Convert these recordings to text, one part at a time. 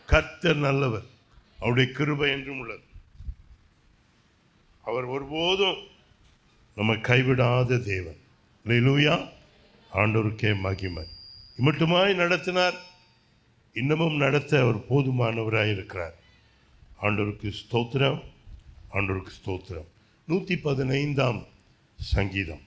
கர்த்தர் நல்லவர் அவருடைய கிருபை என்றும் உள்ளது அவர் ஒருபோதும் நம்ம கைவிடாத தேவன் லூயா ஆண்டவருக்கே மகிமை இம்மட்டுமாய் நடத்தினார் இன்னமும் நடத்த அவர் போதுமானவராய் இருக்கிறார் ஆண்டவருக்கு ஸ்தோத்திரம் ஆண்டவருக்கு ஸ்தோத்திரம் நூற்றி பதினைந்தாம் சங்கீதம்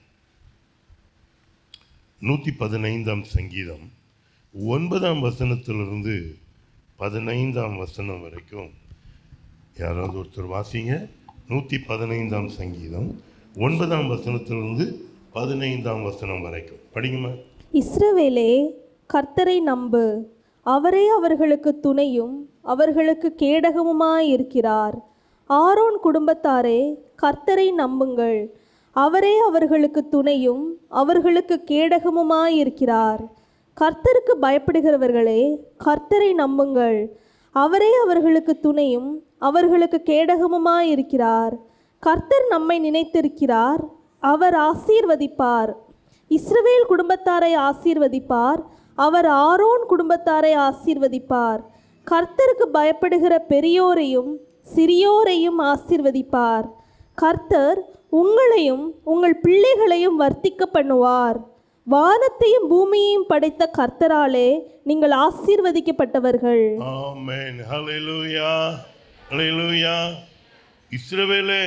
நூற்றி பதினைந்தாம் சங்கீதம் ஒன்பதாம் வசனத்திலிருந்து பதினைந்தாம் வசனம் வரைக்கும் யாராவது ஒருத்தர் வாசிங்க நூற்றி பதினைந்தாம் சங்கீதம் ஒன்பதாம் வசனத்திலிருந்து பதினைந்தாம் வசனம் வரைக்கும் படிங்கம்மா இஸ்ரவேலே கர்த்தரை நம்பு அவரே அவர்களுக்கு துணையும் அவர்களுக்கு கேடகமுமாயிருக்கிறார் ஆரோன் குடும்பத்தாரே கர்த்தரை நம்புங்கள் அவரே அவர்களுக்கு துணையும் அவர்களுக்கு கேடகமுமாயிருக்கிறார் கர்த்தருக்கு பயப்படுகிறவர்களே கர்த்தரை நம்புங்கள் அவரே அவர்களுக்கு துணையும் அவர்களுக்கு கேடகமுமாயிருக்கிறார் கர்த்தர் நம்மை நினைத்திருக்கிறார் அவர் ஆசீர்வதிப்பார் இஸ்ரவேல் குடும்பத்தாரை ஆசீர்வதிப்பார் அவர் ஆரோன் குடும்பத்தாரை ஆசீர்வதிப்பார் கர்த்தருக்கு பயப்படுகிற பெரியோரையும் சிறியோரையும் ஆசீர்வதிப்பார் கர்த்தர் உங்களையும் உங்கள் பிள்ளைகளையும் வர்த்திக்க பண்ணுவார் வானத்தையும் பூமியையும் படைத்த கர்த்தராலே நீங்கள் ஆசீர்வதிக்கப்பட்டவர்கள் ஆமென் ஹalleluya ஹalleluya இஸ்ரவேலே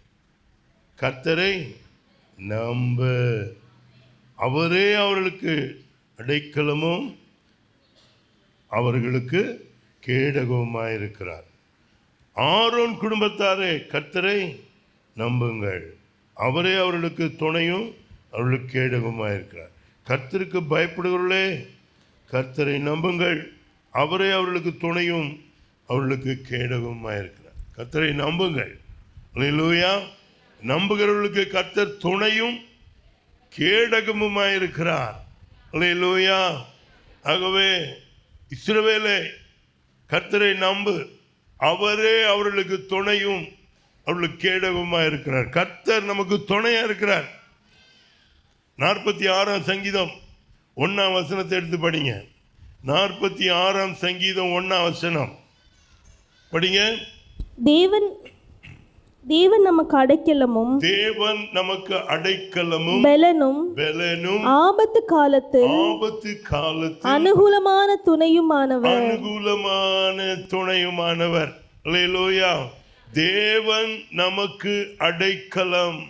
கர்த்தரை நம்ப அவரே அவர்களுக்கு அடைக்கலமும் அவர்களுக்கு கேடகவுமாய் இருக்கிறார் ஆரோன் குடும்பத்தாரே கர்த்தரை நம்புங்கள் அவரே அவர்களுக்கு துணையும் அவர்களுக்கு கேடகவுமாய் இருக்கிறார் கர்த்தருக்கு பயப்படுகிறவர்களே கர்த்தரை நம்புங்கள் அவரே அவர்களுக்கு துணையும் அவர்களுக்கு கேடகவுமாய் இருக்கிறார் கர்த்தரை நம்புங்கள் அல்லேலூயா நம்புகிறவர்களுக்கு கர்த்தர் துணையும் கேடகமுமாய் இருக்கிறார் அல்லேலூயா ஆகவே இஸ்ரவேலே கர்த்தரை நம்பு அவரே அவர்களுக்கு துணையும் அவர்களுக்கு கேடகமாக இருக்கிறார் கர்த்தர் நமக்கு துணையா இருக்கிறார் நாற்பத்தி ஆறாம் சங்கீதம் ஒண்ணாம் வசனத்தை எடுத்து படிங்க நாற்பத்தி ஆறாம் சங்கீதம் ஒண்ணாம் வசனம் படிங்க தேவன் தேவன் நமக்கு அடைக்கலமும் தேவன் நமக்கு அடைக்கலமும் பெலனும் பெலனும் ஆபத்து காலத்தில் ஆபத்து காலத்தில் அனுகூலமான துணையுமானவர் அனுகூலமான துணையுமானவர் அல்லேலூயா தேவன் நமக்கு அடைக்கலம்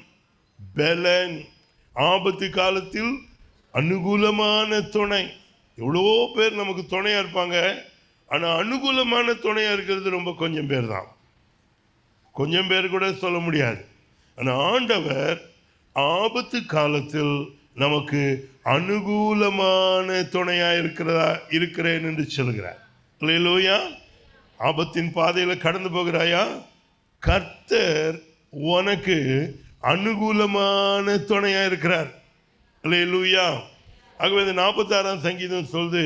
பெலன் ஆபத்து காலத்தில் அனுகூலமான துணை எவ்வளோ பேர் நமக்கு துணையா இருப்பாங்க ஆனால் அனுகூலமான துணையா இருக்கிறது ரொம்ப கொஞ்சம் பேர் தான் கொஞ்சம் பேர் கூட சொல்ல முடியாது ஆனால் ஆண்டவர் ஆபத்து காலத்தில் நமக்கு அனுகூலமான துணையா இருக்கிறதா இருக்கிறேன் என்று சொல்கிறார் இல்லையிலோயா ஆபத்தின் பாதையில் கடந்து போகிறாயா கர்த்தர் உனக்கு அனுகூலமான துணையா இருக்கிறார் இல்லையிலூயா ஆகவே இந்த நாற்பத்தாறாம் சங்கீதம் சொல்லுது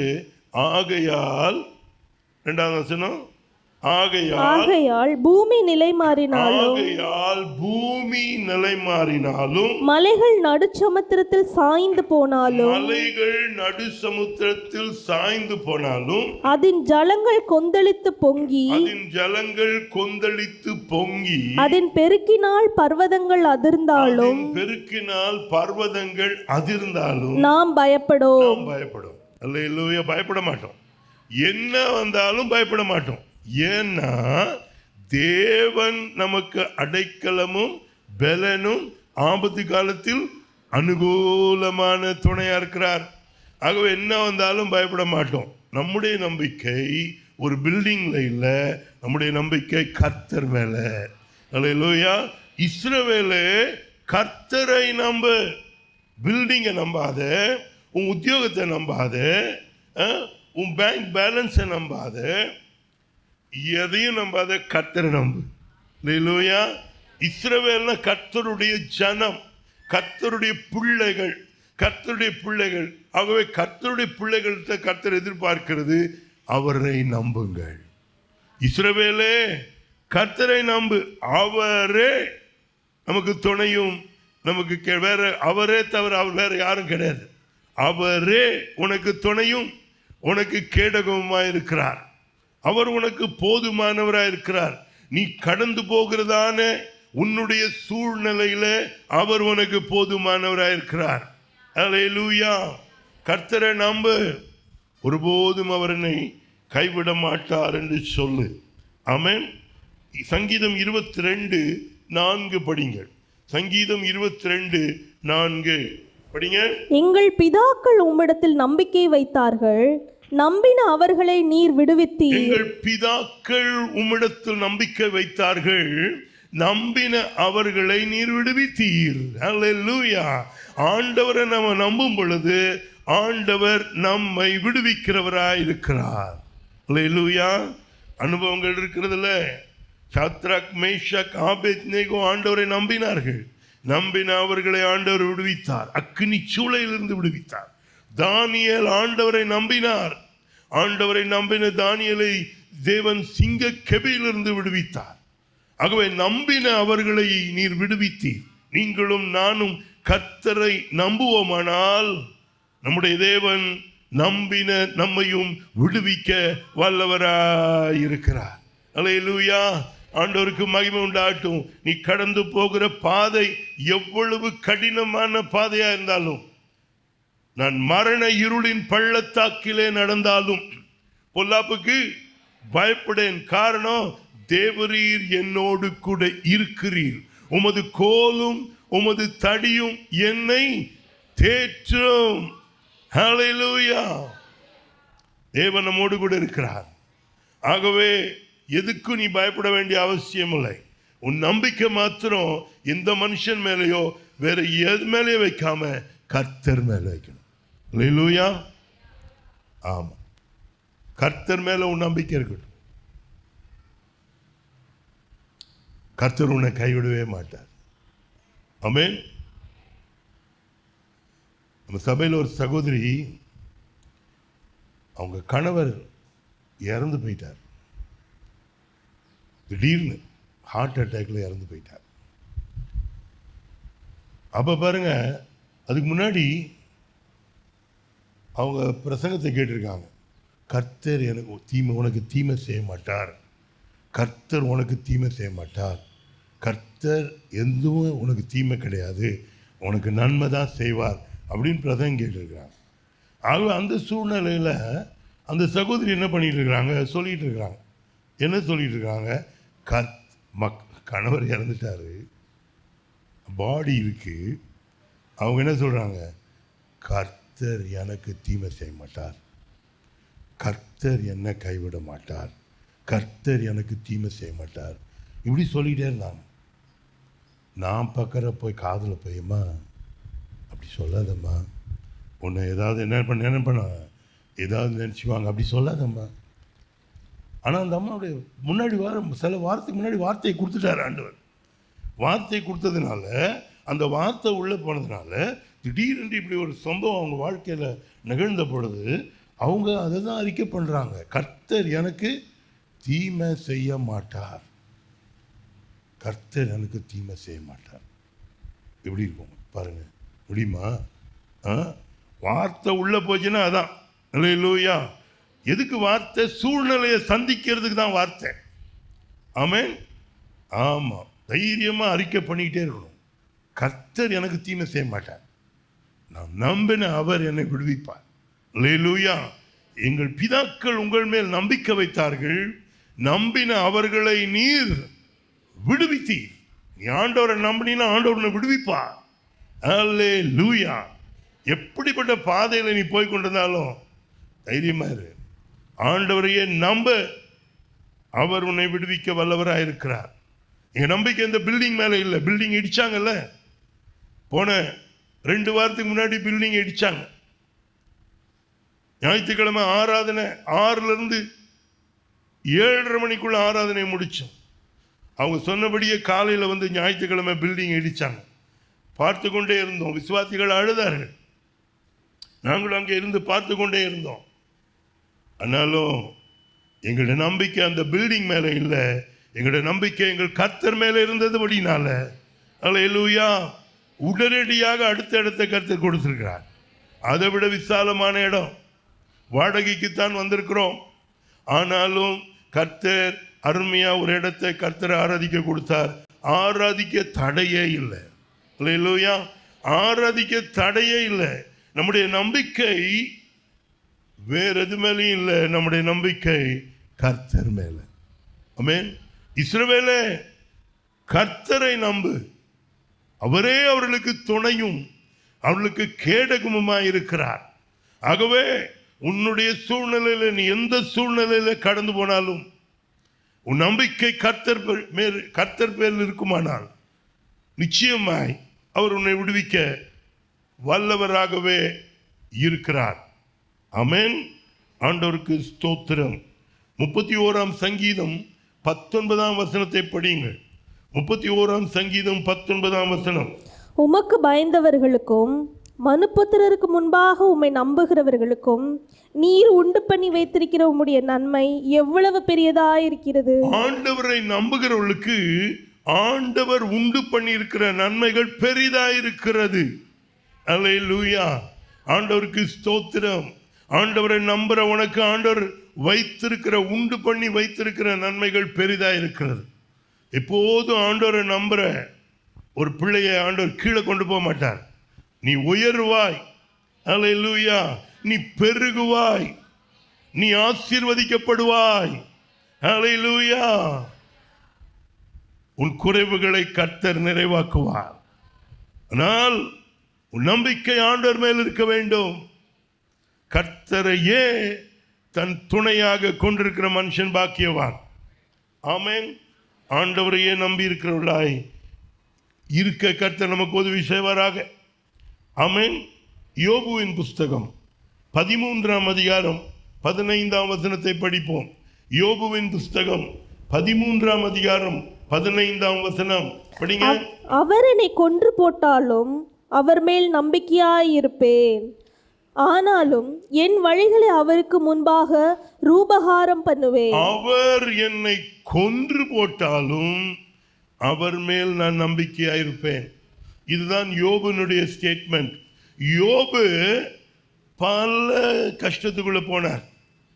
ஆகையால் ரெண்டாவது வசனம் ஆகையால் ஆகையால் பூமி நிலை மாறினாலும் ஆகையால் பூமி நிலை மாறினாலும் மலைகள் நடுச்சமுத்திரத்தில் சாய்ந்து போனாலும் மலைகள் நடு சமுத்திரத்தில் சாய்ந்து போனாலும் அதன் ஜலங்கள் கொந்தளித்து பொங்கி அதன் ஜலங்கள் கொந்தளித்து பொங்கி அதன் பெருக்கினால் பர்வதங்கள் அதிர்ந்தாலும் அதன் பெருக்கினால் பர்வதங்கள் அதிர்ந்தாலும் நாம் பயப்படோம் நாம் பயப்படும் அல்ல பயப்பட மாட்டோம் என்ன வந்தாலும் பயப்பட மாட்டோம் ஏன்னா தேவன் நமக்கு அடைக்கலமும் பலனும் ஆபத்து காலத்தில் அனுகூலமான துணையா இருக்கிறார் ஆகவே என்ன வந்தாலும் பயப்பட மாட்டோம் நம்முடைய நம்பிக்கை ஒரு பில்டிங்ல இல்லை நம்முடைய நம்பிக்கை கர்த்தர் மேல அல்லேலூயா இஸ்ரவேலே கர்த்தரை நம்பு பில்டிங்கை நம்பாத உன் உத்தியோகத்தை நம்பாத அஹ், உன் பேங்க் பேலன்ஸை நம்பாத எதையும் நம்பாத கர்த்தரை நம்பு லூயா இஸ்ரவேல்னா கர்த்தருடைய ஜனம் கர்த்தருடைய பிள்ளைகள் கர்த்தருடைய பிள்ளைகள் ஆகவே கர்த்தருடைய பிள்ளைகள்கிட்ட கர்த்தர் எதிர்பார்க்கிறது அவரை நம்புங்கள் இஸ்ரவேலே கர்த்தரை நம்பு அவரே நமக்கு துணையும் நமக்கு கே- வேற அவரே தவிர அவர் வேற யாரும் கிடையாது அவரே உனக்கு துணையும் உனக்கு கேடகமுமாய் இருக்கிறார் அவர் உனக்கு போதுமானவராய் இருக்கிறார் நீ கடந்து போகிறதான உன்னுடைய சூழ்நிலையில அவர் உனக்கு போதுமானவராய் இருக்கிறார் அல்லேலூயா கர்த்தரை நம்பு ஒருபோதும் அவரனை கைவிட மாட்டார் என்று சொல்லு ஆமென் சங்கீதம் இருபத்தி ரெண்டு நான்கு படிங்கள் சங்கீதம் இருபத்தி ரெண்டு நான்கு படிங்க எங்கள் பிதாக்கள் உம்மிடத்தில் நம்பிக்கை வைத்தார்கள் நம்பின அவர்களை நீர் விடுவித்தீர் எங்கள் பிதாக்கள் உம்மிடத்தில் நம்பிக்கை வைத்தார்கள் நம்பின அவர்களை நீர் விடுவித்தீர் அல்லேலூயா ஆண்டவரை நம்ம நம்பும் பொழுது ஆண்டவர் நம்மை விடுவிக்கிறவராய் இருக்கிறார் அல்லேலூயா அனுபவங்கள் இருக்கிறதுல சாத்ராக் மேஷக் ஆபேத்நேகோ ஆண்டவரை நம்பினார்கள் நம்பின அவர்களை ஆண்டவர் விடுவித்தார் அக்னி சூளையிலிருந்து விடுவித்தார் தானியேல் ஆண்டவரை நம்பினார் ஆண்டவரை நம்பின தானியலை தேவன் சிங்க கெபியிலிருந்து விடுவித்தார் ஆகவே நம்பின அவர்களை நீர் விடுவித்தீர் நீங்களும் நானும் கர்த்தரை நம்புவோமானால் நம்முடைய தேவன் நம்பின நம்மையும் விடுவிக்க வல்லவராயிருக்கிறார் அல்லேலூயா ஆண்டவருக்கு மகிமை உண்டாட்டும் நீ கடந்து போகிற பாதை எவ்வளவு கடினமான பாதையா இருந்தாலும் நான் மரண இருளின் பள்ளத்தாக்கிலே நடந்தாலும் பொல்லாப்புக்கு பயப்படேன் காரணம் தேவரீர் என்னோடு கூட இருக்கிறீர் உமது கோலும் உமது தடியும் என்னை தேற்றும் ஹalleluya தேவன் நம்மோடு கூட இருக்கிறார் ஆகவே எதுக்கும் நீ பயப்பட வேண்டிய அவசியம் இல்லை உன் நம்பிக்கை மாத்திரம் எந்த மனுஷன் மேலேயோ வேற எது மேலேயோ வைக்காம கர்த்தர் மேல வைக்கணும் அல்லேலூயா ஆமா கர்த்தர் மேல உன் நம்பிக்கை இருக்கட்டும் கர்த்தர் உன்னை கைவிடவே மாட்டார் ஆமென் நம்ம சபையில் ஒரு சகோதரி அவங்க கணவர் இறந்து போயிட்டார் திடீர்னு ஹார்ட் அட்டாக்ல இறந்து போயிட்டார் அப்ப பாருங்க அதுக்கு முன்னாடி அவங்க பிரசங்கத்தை கேட்டிருக்காங்க கர்த்தர் எனக்கு தீமை உனக்கு தீமை செய்ய மாட்டார் கர்த்தர் உனக்கு தீமை செய்ய மாட்டார் கர்த்தர் எதுவும் உனக்கு தீமை கிடையாது உனக்கு நன்மை தான் செய்வார் அப்படின்னு பிரசங்கம் கேட்டிருக்கிறாங்க ஆகவே அந்த சூழ்நிலையில் அந்த சகோதரி என்ன பண்ணிட்டு இருக்கிறாங்க சொல்லிட்டு இருக்கிறாங்க என்ன சொல்லிட்டு இருக்காங்க கத் மக் கணவர் இறந்துட்டாரு பாடி இருக்கு அவங்க என்ன சொல்றாங்க கர்த்தர் எனக்கு தீமை செய்ய மாட்டார் கர்த்தர் என்ன கைவிட மாட்டார் கர்த்தர் எனக்கு தீமை செய்ய மாட்டார் இப்படி சொல்லிட்டே இருந்தாங்க நான் பக்கற போய் காதில் போயம்மா அப்படி சொல்லாதம்மா உன்னை ஏதாவது என்ன பண்ண என்ன பண்ண ஏதாவது நினச்சிவாங்க அப்படி சொல்லாதம்மா ஆனால் அந்த அம்மாவுடைய முன்னாடி வார சில வாரத்துக்கு முன்னாடி வார்த்தையை கொடுத்துட்டாரு ஆண்டவர் வார்த்தை கொடுத்ததுனால அந்த வார்த்தை உள்ளே போனதுனால திடீரென்று இப்படி ஒரு சம்பவம் அவங்க வாழ்க்கையில் நிகழ்ந்த பொழுது அவங்க அதை தான் அறிக்கை பண்ணுறாங்க கர்த்தர் எனக்கு தீமை செய்ய மாட்டார் கர்த்தர் எனக்கு தீமை செய்ய மாட்டார் எப்படி இருக்கும் பாருங்க முடியுமா ஆ வார்த்தை உள்ளே போச்சுன்னா அதான் இல்லையா எதுக்கு வார்த்தை சூழ்நிலையை சந்திக்கிறதுக்கு தான் வார்த்தை ஆமென் ஆமாம் தைரியமாக அறிக்கை பண்ணிக்கிட்டே இருக்கணும் கர்த்தர் எனக்கு தீமை செய்ய மாட்டார் நான் நம்பின அவர் என்னை விடுவிப்பார் லேலூயா எங்கள் பிதாக்கள் உங்கள் மேல் நம்பிக்கை வைத்தார்கள் நம்பின அவர்களை நீர் விடுவித்தீர் நீ ஆண்டவரை நம்பினா ஆண்டவர் உன்னை விடுவிப்பார் அல்லே லூயா எப்படிப்பட்ட பாதையில் நீ போய் கொண்டிருந்தாலும் தைரியமா இரு ஆண்டவரையே நம்ப அவர் உன்னை விடுவிக்க வல்லவராக இருக்கிறார் எங்க நம்பிக்கை இந்த பில்டிங் மேல இல்லை பில்டிங் இடிச்சாங்கல்ல போன ரெண்டு வாரத்துக்கு முன்னாடி பில்டிங் இடிச்சாங்க ஞாயிற்றுக்கிழமை ஆராதனை ஆறுல இருந்து ஏழரை மணிக்குள்ள ஆராதனை முடிச்சோம் அவங்க சொன்னபடியே காலையில் வந்து ஞாயிற்றுக்கிழமை பில்டிங் இடிச்சாங்க பார்த்து கொண்டே இருந்தோம் விசுவாசிகள் அழுதார்கள் நாங்களும் அங்கே இருந்து பார்த்து கொண்டே இருந்தோம் ஆனாலும் எங்களுடைய நம்பிக்கை அந்த பில்டிங் மேலே இல்லை எங்களுடைய நம்பிக்கை எங்கள் கர்த்தர் மேலே இருந்ததுபடினால அல்லேலூயா உடனடியாக அடுத்த இடத்த கர்த்தர் கொடுத்திருக்கிறார் அதை விட விசாலமான இடம் வாடகைக்குத்தான் வந்திருக்கிறோம் ஆனாலும் கர்த்தர் அருமையா ஒரு இடத்தை கர்த்தரை ஆராதிக்க கொடுத்தார் ஆராதிக்க தடையே இல்லை இல்லையா ஆராதிக்க தடையே இல்லை நம்முடைய நம்பிக்கை வேற எது மேலேயும் இல்லை நம்முடைய நம்பிக்கை கர்த்தர் மேல ஆமென் இஸ்ரவேலே கர்த்தரை நம்பு அவரே அவர்களுக்கு துணையும் அவர்களுக்கு கேடகமுமாய் இருக்கிறார் ஆகவே உன்னுடைய சூழ்நிலையில நீ எந்த சூழ்நிலையில கடந்து போனாலும் உன் நம்பிக்கை கர்த்தர் பே- மேல் கர்த்தர் பேரில் இருக்குமானால் நிச்சயமாய் அவர் உன்னை விடுவிக்க வல்லவராகவே இருக்கிறார் அமேன் ஆண்டவருக்கு ஸ்தோத்திரம் முப்பத்தி ஓராம் சங்கீதம் பத்தொன்பதாம் வசனத்தை படியுங்கள் முப்பத்தி ஓராம் சங்கீதம் பத்தொன்பதாம் வசனம் உமக்கு பயந்தவர்களுக்கும் மனுப்புத்திரருக்கு முன்பாக உம்மை நம்புகிறவர்களுக்கும் நீர் உண்டு பண்ணி வைத்திருக்கிற உம்முடைய நன்மை எவ்வளவு பெரியதாயிருக்கிறது ஆண்டவரை நம்புகிறவர்களுக்கு ஆண்டவர் உண்டு பண்ணியிருக்கிற நன்மைகள் பெரிதாயிருக்கிறது அல்லேலூயா ஆண்டவருக்கு ஸ்தோத்திரம் ஆண்டவரை நம்புற உனக்கு ஆண்டவர் வைத்திருக்கிற உண்டு பண்ணி வைத்திருக்கிற நன்மைகள் பெரிதாயிருக்கிறது எப்போதும் ஆண்டவரை நம்புற ஒரு பிள்ளையை ஆண்டவர் கீழே கொண்டு போக மாட்டார் நீ உயர்வாய் அல்லேலூயா நீ பெருகுவாய் நீ ஆசீர்வதிக்கப்படுவாய் அல்லேலூயா உன் குறைவுகளை கர்த்தர் நிறைவாக்குவார் ஆனால் உன் நம்பிக்கை ஆண்டவர் மேல் இருக்க வேண்டும் கர்த்தரையே தன் துணையாக கொண்டிருக்கிற மனுஷன் பாக்கியவான் ஆமென் ஆண்டவரையே நம்பி இருக்கிறவர்களாய் இருக்க கர்த்தர் நமக்கு உதவி செய்வாராக ஆமென் யோபுவின் புஸ்தகம் பதிமூன்றாம் அதிகாரம் பதினைந்தாம் வசனத்தை படிப்போம் யோபுவின் புஸ்தகம் பதிமூன்றாம் அதிகாரம் பதினைந்தாம் வசனம் படிங்க அவர் என்னை கொன்று போட்டாலும் அவர் மேல் நம்பிக்கையாயிருப்பேன் ஆனாலும் என் வழிகளை அவருக்கு முன்பாக ரூபகாரம் பண்ணுவேன் அவர் என்னை கொன்று போட்டாலும் அவர் மேல் நான் நம்பிக்கையாயிருப்பேன் இதுதான் யோபுனுடைய ஸ்டேட்மெண்ட் யோபு பல கஷ்டத்துக்குள்ள போனார்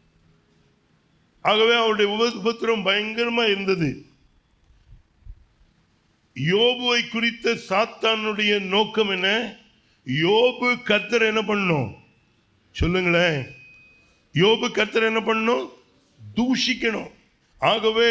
ஆகவே அவருடைய உப உபத்திரம் பயங்கரமா இருந்தது யோபுவை குறித்த சாத்தானுடைய நோக்கம் என்ன யோபு கர்த்தர் என்ன பண்ணும் சொல்லுங்களேன் யோபு கர்த்தர் என்ன பண்ணும் தூஷிக்கணும் ஆகவே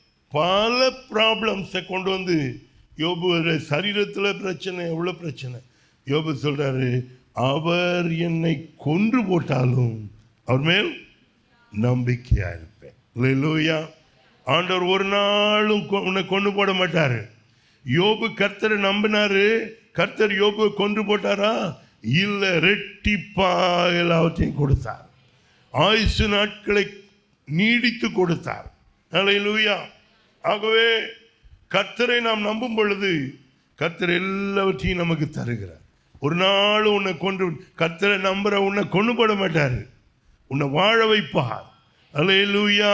பல ப்ராப்ளம்ஸை கொண்டு வந்து யோபு சரீரத்தில் பிரச்சனை எவ்வளோ பிரச்சனை யோபு சொல்றாரு அவர் என்னை கொன்று போட்டாலும் அவர் மேல் நம்பிக்கையா இருப்பேன் இல்லையா ஆண்டவர் ஒரு நாளும் கொ- உன்னை கொண்டு போட மாட்டாரு யோபு கர்த்தரை நம்பினாரு கர்த்தர் யோபுவை கொன்று போட்டாரா இல்ல ரெட்டிப்பா எல்லாவற்றையும் கொடுத்தார் ஆயுசு நாட்களை நீடித்து கொடுத்தார் அல்லேலூயா ஆகவே கர்த்தரை நாம் நம்பும் பொழுது கர்த்தர் எல்லாவற்றையும் நமக்கு தருகிறார் ஒரு நாள் உன்னை கொன்று கர்த்தரை நம்புற உன்னை கொண்டு போட மாட்டார் உன்னை வாழ வைப்பார் அல்லேலூயா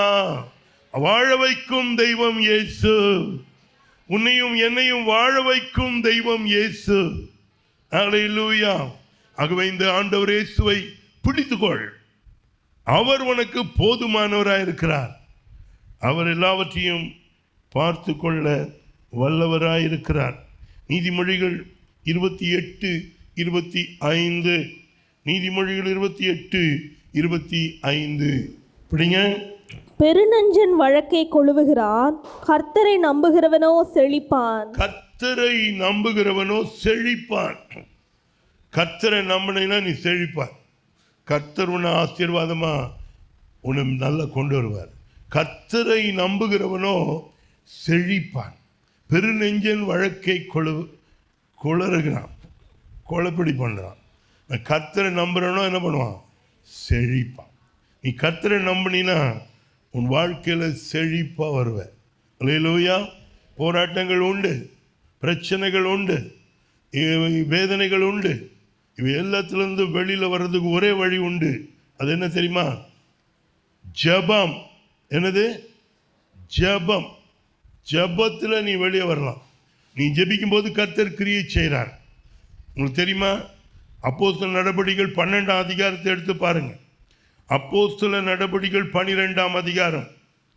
வாழ வைக்கும் தெய்வம் இயேசு உன்னையும் என்னையும் வாழ வைக்கும் தெய்வம் இயேசு அல்லேலூயா ஆகவே இந்த ஆண்டவர் இயேசுவை பிடித்துக்கொள் அவர் உனக்கு போதுமானவராய் இருக்கிறார் அவர் எல்லாவற்றையும் பார்த்து கொள்ள வல்லவராய் இருக்கிறார் நீதிமொழிகள் இருபத்தி எட்டு இருபத்தி ஐந்து நீதிமொழிகள் இருபத்தி எட்டு இருபத்தி ஐந்து பிடிங்க பெருநஞ்சன் வழக்கை கொழுவுகிறான் கர்த்தரை நம்புகிறவனோ செழிப்பான் கர்த்தரை நம்புகிறவனோ செழிப்பான் கர்த்தரை நம்பினா நீ செழிப்பான் கர்த்தர் உன்னை ஆசீர்வாதமா உன்னை நல்லா கொண்டு வருவார் கர்த்தரை நம்புகிறவனோ செழிப்பான் பெருநெஞ்சன் வழக்கை கொழு குளறுகிறான் குழப்படி பண்ணுறான் கர்த்தரை நம்புறனோ என்ன பண்ணுவான் செழிப்பான் நீ கர்த்தரை நம்பினா உன் வாழ்க்கையில் செழிப்பாக வருவ அல்லேலூயா போராட்டங்கள் உண்டு பிரச்சனைகள் உண்டு இவை வேதனைகள் உண்டு இவை எல்லாத்துலேருந்து வெளியில் வர்றதுக்கு ஒரே வழி உண்டு அது என்ன தெரியுமா ஜெபம் என்னது ஜெபம் ஜெபத்தில் நீ வெளியே வரலாம் நீ ஜெபிக்கும் போது கர்த்தர் கிரியை செய்கிறார் உங்களுக்கு தெரியுமா அப்போஸ்தல நடபடிகள் பன்னெண்டாம் அதிகாரத்தை எடுத்து பாருங்க அப்போஸ்தல நடபடிகள் பனிரெண்டாம் அதிகாரம்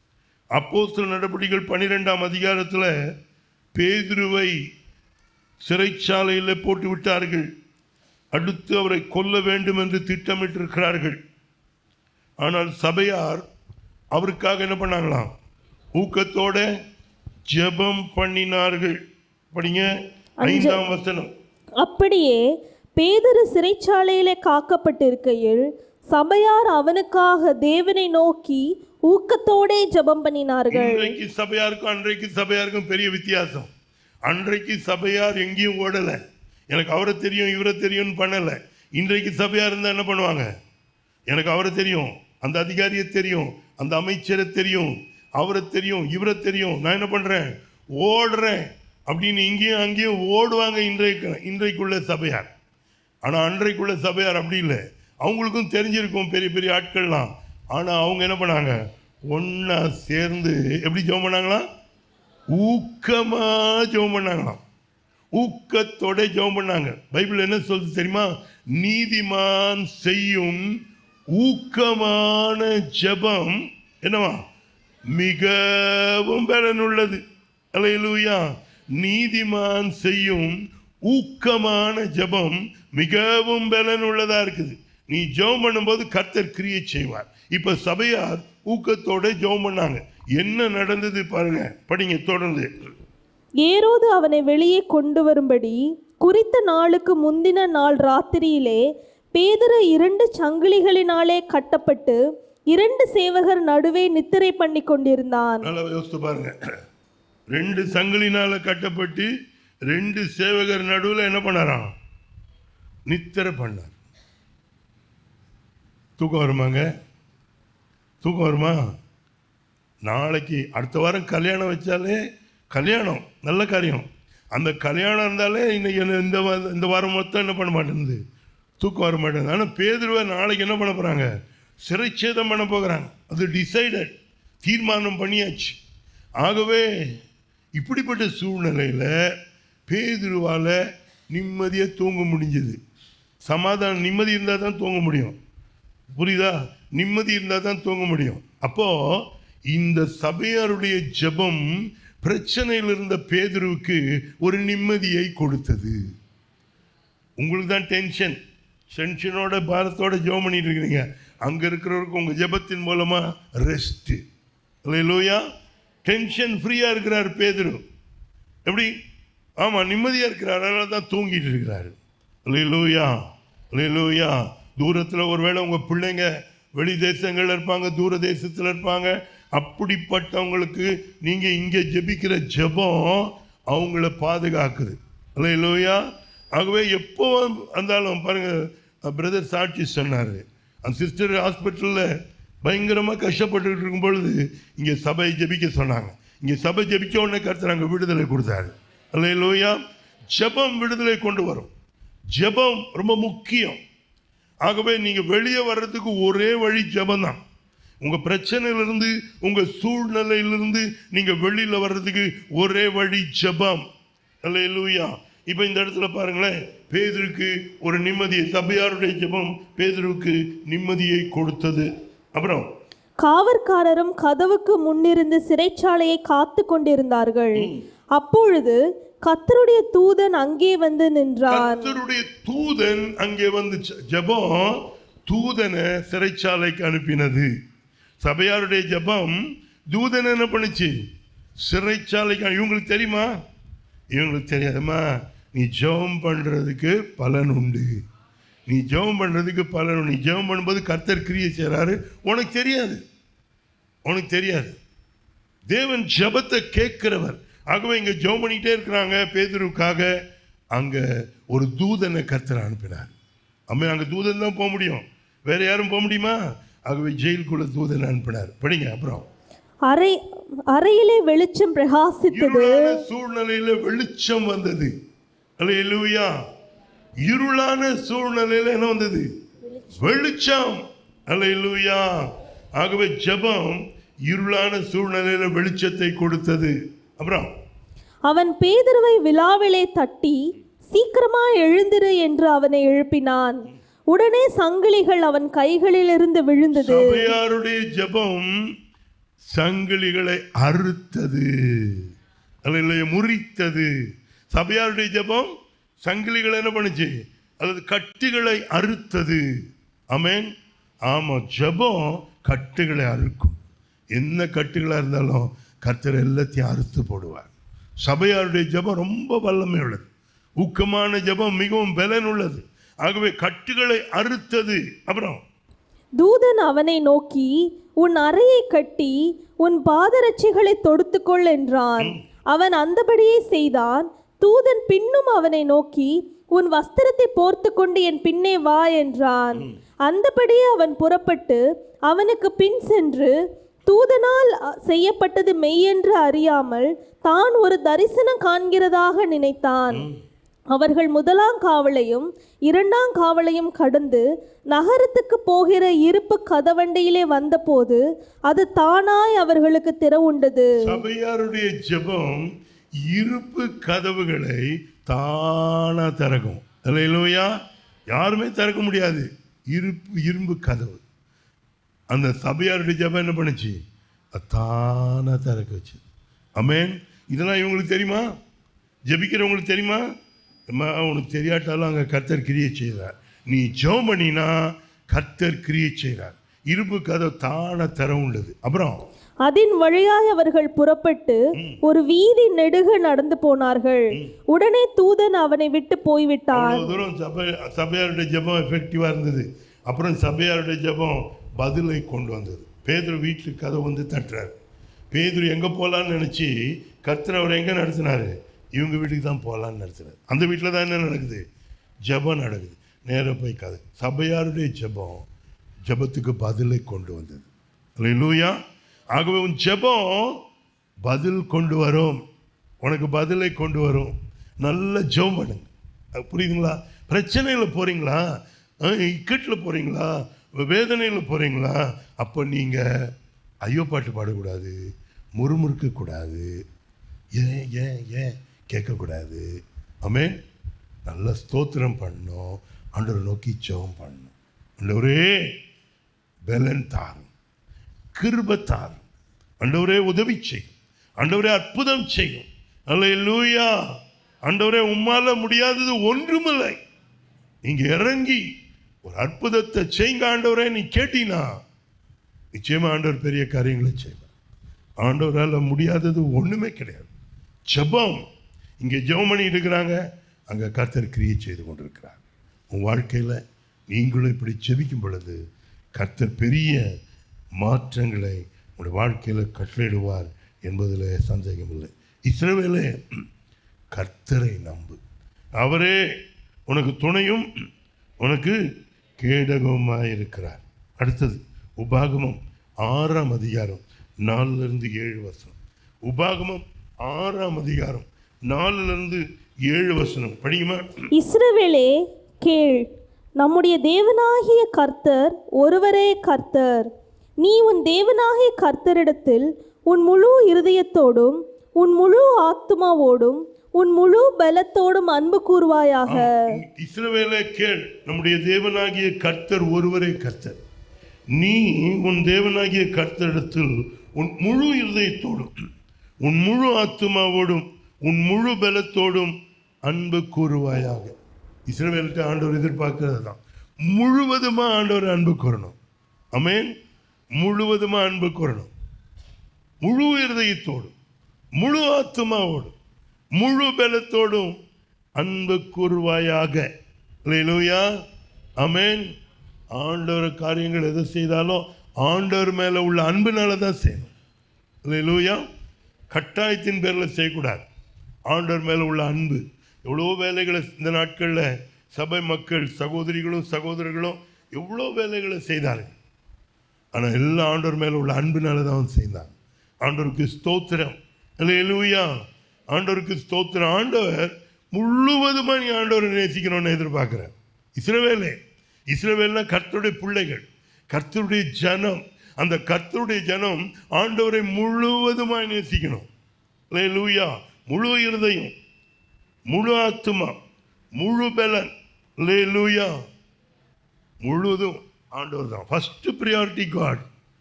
அப்போஸ்தல நடவடிக்கைகள் பன்னிரெண்டாம் அதிகாரத்தில் பேதுருவை சிறைச்சாலையில் போட்டு விட்டார்கள் அடுத்து அவரை கொல்ல வேண்டும் என்று திட்டமிட்டிருக்கிறார்கள் ஆனால் சபையார் அவருக்காக என்ன பண்ணாங்களாம் ஊக்கத்தோட ஜெபம் பண்ணினார்கள் படிங்க ஐந்தாம் வசனம் அப்படியே பேதுரு சிறைச்சாலையிலே காக்கப்பட்டிருக்கையில் சபையார் அவனுக்காக தேவனை நோக்கி ஊக்கத்தோடே ஜெபம் பண்ணினார்கள் இன்றைக்கு சபையாருக்கும் அன்றைக்கு சபையாருக்கும் பெரிய வித்தியாசம் அன்றைக்கு சபையார் எங்கேயும் ஓடல எனக்கு அவரை தெரியும் இவரை தெரியும்னு பண்ணல இன்றைக்கு சபையார் இருந்தால் என்ன பண்ணுவாங்க எனக்கு அவரை தெரியும் அந்த அதிகாரியை தெரியும் அந்த அமைச்சரை தெரியும் அவரை தெரியும் இவரை தெரியும் நான் என்ன பண்றேன் ஓடுறேன் அப்படின்னு இங்கேயும் அங்கேயும் ஓடுவாங்க இன்றைக்கு இன்றைக்குள்ள சபையார் ஆனால் அன்றைக்குள்ள சபையார் அப்படி இல்லை அவங்களுக்கும் தெரிஞ்சிருக்கும் பெரிய பெரிய ஆட்கள்லாம் ஆனால் அவங்க என்ன பண்ணாங்க ஒன்றா சேர்ந்து எப்படி ஜெபம் பண்ணாங்களா ஊக்கமாக ஜெபம் பண்ணாங்களாம் ஊக்கத்தோட ஜெபம் பண்ணாங்க பைபிள் என்ன சொல்லுது தெரியுமா நீதிமான் செய்யும் ஊக்கமான ஜெபம் என்னவா மிகவும் பலனுள்ளது அல்லேலூயா நீதிமான் செய்யும் ஊக்கமான ஜெபம் மிகவும் பலனுள்ளதா இருக்குது நீ ஜெபம் பண்ணும்போது கர்த்தர் கிரியை செய்வார் இப்ப சபையார் ஊக்கத்தோட ஜெபம் பண்ணாங்க என்ன நடந்தது பாருங்க படிங்க தொடர்ந்து ஏரோது அவனை வெளியே கொண்டு வரும்படி குறித்த நாளுக்கு முந்தின நாள் ராத்திரியிலே பேதுரு இரண்டு சங்கிலிகளினாலே கட்டப்பட்டு இரண்டு சேவகர் நடுவே நித்திரை பண்ணி கொண்டிருந்தான் நல்லா யோசித்து பாருங்க ரெண்டு சங்கிலினால கட்டப்பட்டு ரெண்டு சேவகர் நடுவில் என்ன பண்ணாராம் நித்திரை பண்ணார் தூக்கம் வருமாங்க தூக்கம் வருமா நாளைக்கு அடுத்த வாரம் கல்யாணம் வச்சாலே கல்யாணம் நல்ல காரியம் அந்த கல்யாணம் இருந்தாலே இன்னைக்கு என்ன இந்த வா- இந்த வாரம் மொத்தம் என்ன பண்ண மாட்டேங்குது தூக்கம் வர மாட்டேங்குது ஆனால் பேதுருவை நாளைக்கு என்ன பண்ண போகிறாங்க சிறைச்சேதம் பண்ண போகிறாங்க அது டிசைடட் தீர்மானம் பண்ணியாச்சு ஆகவே இப்படிப்பட்ட சூழ்நிலையில் பேதுருவால் நிம்மதியாக தூங்க முடிஞ்சது சமாதானம் நிம்மதி இருந்தால் தான் தூங்க முடியும் புரியுதா நிம்மதி இருந்தால் தான் தூங்க முடியும் அப்போ இந்த சபையாருடைய ஜெபம் பிரச்சனையில் இருந்த பேதுருவுக்கு ஒரு நிம்மதியை கொடுத்தது உங்களுக்கு தான் டென்ஷன் டென்ஷனோட பாரத்தோட ஜெபம் பண்ணிட்டு இருக்கிறீங்க அங்கே இருக்கிறவருக்கு உங்கள் ஜெபத்தின் மூலமாக ரெஸ்ட்டு இல்லையா டென்ஷன் ஃப்ரீயாக இருக்கிறார் பேதுரு எப்படி ஆமாம் நிம்மதியாக இருக்கிறார் அதனால தான் தூங்கிட்டு இருக்கிறாரு லூயா லூயா தூரத்தில் ஒருவேளை உங்கள் பிள்ளைங்க வெளி தேசங்கள்ல இருப்பாங்க தூர தேசத்தில் இருப்பாங்க அப்படிப்பட்டவங்களுக்கு நீங்கள் இங்கே ஜெபிக்கிற ஜெபம் அவங்கள பாதுகாக்குது லூயா ஆகவே எப்போ இருந்தாலும் பாருங்கள் பிரதர் சாட்சி சொன்னார் அந்த சிஸ்டர் ஹாஸ்பிட்டலில் பயங்கரமாக கஷ்டப்பட்டுக்கிட்டு இருக்கும் பொழுது இங்கே சபை ஜெபிக்க சொன்னாங்க இங்கே சபை ஜெபிக்க உடனே கருத்து நாங்கள் விடுதலை கொடுத்தாரு அல்லையா ஜெபம் விடுதலை கொண்டு வரும் ஜெபம் ரொம்ப முக்கியம் ஆகவே நீங்கள் வெளியே வர்றதுக்கு ஒரே வழி ஜெபம் தான் உங்கள் பிரச்சனையிலிருந்து உங்கள் சூழ்நிலையிலிருந்து நீங்கள் வெளியில் வர்றதுக்கு ஒரே வழி ஜெபம் அல்லையா இப்போ இந்த இடத்துல பாருங்களேன் பேதுருக்கு ஒரு நிம்மதியை சபையாருடைய ஜெபம் பேதுருக்கு நிம்மதியை கொடுத்தது அப்புறம் காவற்காரரும் கதவுக்கு முன்னிருந்து சிறைச்சாலையை காத்து கொண்டிருந்தார்கள் அப்பொழுது கர்த்தருடைய தூதன் அங்கே வந்து நின்றான் கர்த்தருடைய தூதன் அங்கே வந்து ஜ- ஜெபம் தூதனை சிறைச்சாலைக்கு அனுப்பினது சபையாருடைய ஜெபம் தூதன் என்ன பண்ணுச்சு சிறைச்சாலைக்கு அனு- இவங்களுக்கு தெரியுமா இவங்களுக்கு தெரியாதும்மா நீ ஜெபம் பண்றதுக்கு பலன் உண்டு நீ ஜெபம் பண்றதுக்கு பலன் உண்டு நீ ஜெபம் பண்ணும்போது கர்த்தர் கிரியை செய்றாரு உனக்கு தெரியாது உனக்கு தெரியாது தேவன் ஜெபத்தை கேட்கிறவர் ஆகவே இங்க ஜெபம் பண்ணிக்கிட்டே இருக்கிறாங்க பேதுருவுக்காக அங்க ஒரு தூதனை கர்த்தர் அனுப்பினார் அம்மா அங்க தூதன் தான் போக முடியும் வேற யாரும் போக முடியுமா ஆகவே ஜெயிலுக்குள்ள தூதனை அனுப்பினார் படிங்க அப்புறம் அறை அறையிலே வெளிச்சம் பிரகாசித்தது இருளான சூழ்நிலையில வெளிச்சம் வந்தது அல்லேலூயா இருளான சூழ்நிலையில என்ன வந்தது வெளிச்சம் அல்லேலூயா ஆகவே ஜெபம் இருளான சூழ்நிலையில வெளிச்சத்தை கொடுத்தது அப்புறம் அவன் பேதுருவை விழாவிலே தட்டி சீக்கிரமா எழுந்திரு என்று அவனை எழுப்பினான் உடனே சங்கிலிகள் அவன் கைகளிலிருந்து விழுந்தது சபையாருடைய ஜெபம் சங்கிலிகளை அறுத்தது அல்ல முறித்தது சபையாருடைய ஜெபம் சங்கிலிகளை என்ன பண்ணுச்சு அல்லது கட்டுகளை அறுத்தது ஆமென் ஆமா ஜெபம் கட்டுகளை அறுக்கும் என்ன கட்டுகளாக இருந்தாலும் கர்த்தர் எல்லாத்தையும் அறுத்து போடுவார் சபையாருடைய ஜெபம் ரொம்ப வல்லமை உள்ளது ஊக்கமான ஜெபம் மிகவும் பலன் உள்ளது ஆகவே கட்டுகளை அறுத்தது அப்புறம் தூதன் அவனை நோக்கி உன் அறையை கட்டி உன் பாதரட்சிகளை தொடுத்துக்கொள் என்றான் அவன் அந்தபடியே செய்தான் தூதன் பின்னும் அவனை நோக்கி உன் வஸ்திரத்தை போர்த்து கொண்டு என் பின்னே வா என்றான் அந்தபடியே அவன் புறப்பட்டு அவனுக்கு பின் சென்று தூதனால் அ- செய்யப்பட்டது மெய்யென்று அறியாமல் தான் ஒரு தரிசனம் காண்கிறதாக நினைத்தான் அவர்கள் முதலாம் காவலையும் இரண்டாம் காவலையும் கடந்து நகரத்துக்கு போகிற இருப்பு கதவண்டையிலே வந்தபோது அது தானாய் அவர்களுக்கு திறவுண்டது சபையாருடைய ஜெபம் இருப்பு கதவுகளை தானா திறக்கும் இல்லையா யாருமே திறக்க முடியாது இருப்பு இரும்பு கதவு அந்த சபையாருடைய ஜெபம் என்ன பண்ணுச்சு அது தானா திறக்க வச்சு அமேன் இதெல்லாம் இவங்களுக்கு தெரியுமா ஜெபிக்கிறவங்களுக்கு தெரியுமா அம்மா உனக்கு தெரியாட்டாலும் அங்கே கர்த்தர் கிரியை செய்கிறார் நீ ஜெபம் பண்ணினா கர்த்தர் கிரியை செய்கிறார் இரும்பு கதவு தானா திற உள்ளது அப்புறம் அதன் வழியாய் அவர்கள் புறப்பட்டு ஒரு வீதி நெடுக நடந்து போனார்கள் உடனே தூதன் அவனை விட்டு போய்விட்டான் அவ்வளவு தூரம் சபை சபையாருடைய ஜெபம் எஃபெக்டிவாக இருந்தது அப்புறம் சபையாருடைய ஜெபம் பதிலை கொண்டு வந்தது பேதுரு வீட்டுக்கு கதை வந்து தட்டுறாரு பேதுரு எங்கே போகலான்னு நினச்சி கர்த்தர் அவர் எங்கே நடத்தினாரு இவங்க வீட்டுக்கு தான் போகலான்னு நடத்துறாரு அந்த வீட்டில் தான் என்ன நடக்குது ஜெபம் நடக்குது நேராக போய் கதை சபையாருடைய ஜெபம் ஜெபத்துக்கு பதிலை கொண்டு வந்தது லூயா ஆகவே உன் ஜெபம் பதில் கொண்டு வரும் உனக்கு பதிலை கொண்டு வரும் நல்ல ஜெபம் பண்ணுங்க அது புரியுதுங்களா பிரச்சனையில் போகிறீங்களா இக்கட்டில் போகிறீங்களா வேதனையில் போகிறீங்களா அப்போ நீங்கள் ஐயோ பாட்டு பாடக்கூடாது முறுமுறுக்கக்கூடாது ஏன் ஏன் ஏன் கேட்கக்கூடாது ஆமென் நல்ல ஸ்தோத்திரம் பண்ணணும் ஆண்டவரை நோக்கி ஜெபம் பண்ணணும் ஆண்டவரே பலன் தாரும் கிருப தாரும் ஆண்டவரே உதவி செய்யும் ஆண்டவரே அற்புதம் செய்யும் அல்லேலூயா ஆண்டவரே உம்மால முடியாதது ஒன்றுமில்லை நீங்க இறங்கி ஒரு அற்புதத்தை செய்யுங்க ஆண்டவரே நீ கேட்டீனா நிச்சயமா ஆண்டவர் பெரிய காரியங்களை செய்வார் ஆண்டவரால் முடியாதது ஒண்ணுமே கிடையாது ஜெபம் இங்கே ஜெபம் பண்ணிட்டு இருக்கிறாங்க அங்கே கர்த்தர் கிரியை செய்து கொண்டிருக்கிறார் உன் வாழ்க்கையில் நீங்களும் இப்படி ஜெபிக்கும் பொழுது கர்த்தர் பெரிய மாற்றங்களை உங்களுடைய வாழ்க்கையில் கட்டளையிடுவார் என்பதில் சந்தேகமில்லை இஸ்ரவேலே கர்த்தரை நம்பு அவரே உனக்கு துணையும் உனக்கு கேடகமாக இருக்கிறார் அடுத்தது உபாகமம் ஆறாம் அதிகாரம் நாலுல இருந்து ஏழு வசனம் உபாகமம் ஆறாம் அதிகாரம் நாலுல இருந்து ஏழு வசனம் படிக்குமா இஸ்ரவேலே கேள் நம்முடைய தேவனாகிய கர்த்தர் ஒருவரே கர்த்தர் நீ உன் தேவனாகிய கர்த்தரிடத்தில் உன் முழு இருதயத்தோடும் உன் முழு ஆத்துமாவோடும் உன் முழு பலத்தோடும் அன்பு கூறுவாயாக இஸ்ரவேலே கேள் நம்முடைய தேவனாகிய கர்த்தர் ஒருவரே கர்த்தர் நீ உன் தேவனாகிய கர்த்தரிடத்தில் உன் முழு இருதயத்தோடும் உன் முழு ஆத்துமாவோடும் உன் முழு பலத்தோடும் அன்பு கூறுவாயாக இஸ்ரவேல்கிட்ட ஆண்டவர் எதிர்பார்க்கிறது தான் முழுவதுமா ஆண்டவர் அன்பு கூறணும் அமேன் முழுவதுமா அன்பு கூறணும் முழு இருதயத்தோடும் முழு ஆத்துமாவோடும் முழு பலத்தோடும் அன்பு கூறுவாயாக அல்லேலூயா அமேன் ஆண்டவர் காரியங்கள் எதை செய்தாலும் ஆண்டவர் மேலே உள்ள அன்புனால தான் செய்யணும் அல்லேலூயா கட்டாயத்தின் பேரில் செய்யக்கூடாது ஆண்டவர் மேலே உள்ள அன்பு எவ்வளோ வேலைகளை இந்த நாட்களில் சபை மக்கள் சகோதரிகளும் சகோதரர்களும் எவ்வளோ வேலைகளை செய்தார்கள் ஆனால் எல்லா ஆண்டவர் மேலே உள்ள அன்பினால தான் அவன் செய்தான் ஆண்டவருக்கு ஸ்தோத்திரம் அல்லேலூயா ஆண்டவருக்கு ஸ்தோத்திரம் ஆண்டவர் முழுவதுமாக நீ ஆண்டவரை நேசிக்கணும்னு எதிர்பார்க்குறேன் இஸ்ரவேலே இஸ்ரவேல்னா கர்த்தருடைய பிள்ளைகள் கர்த்தருடைய ஜனம் அந்த கர்த்தருடைய ஜனம் ஆண்டவரை முழுவதுமாய் நேசிக்கணும் அல்லேலூயா முழு இருதயம் முழு ஆத்துமா முழு பலன் அல்லேலூயா முழுவதும் ஆண்டவர் தான் ஃபஸ்ட்டு ப்ரியாரிட்டி காட்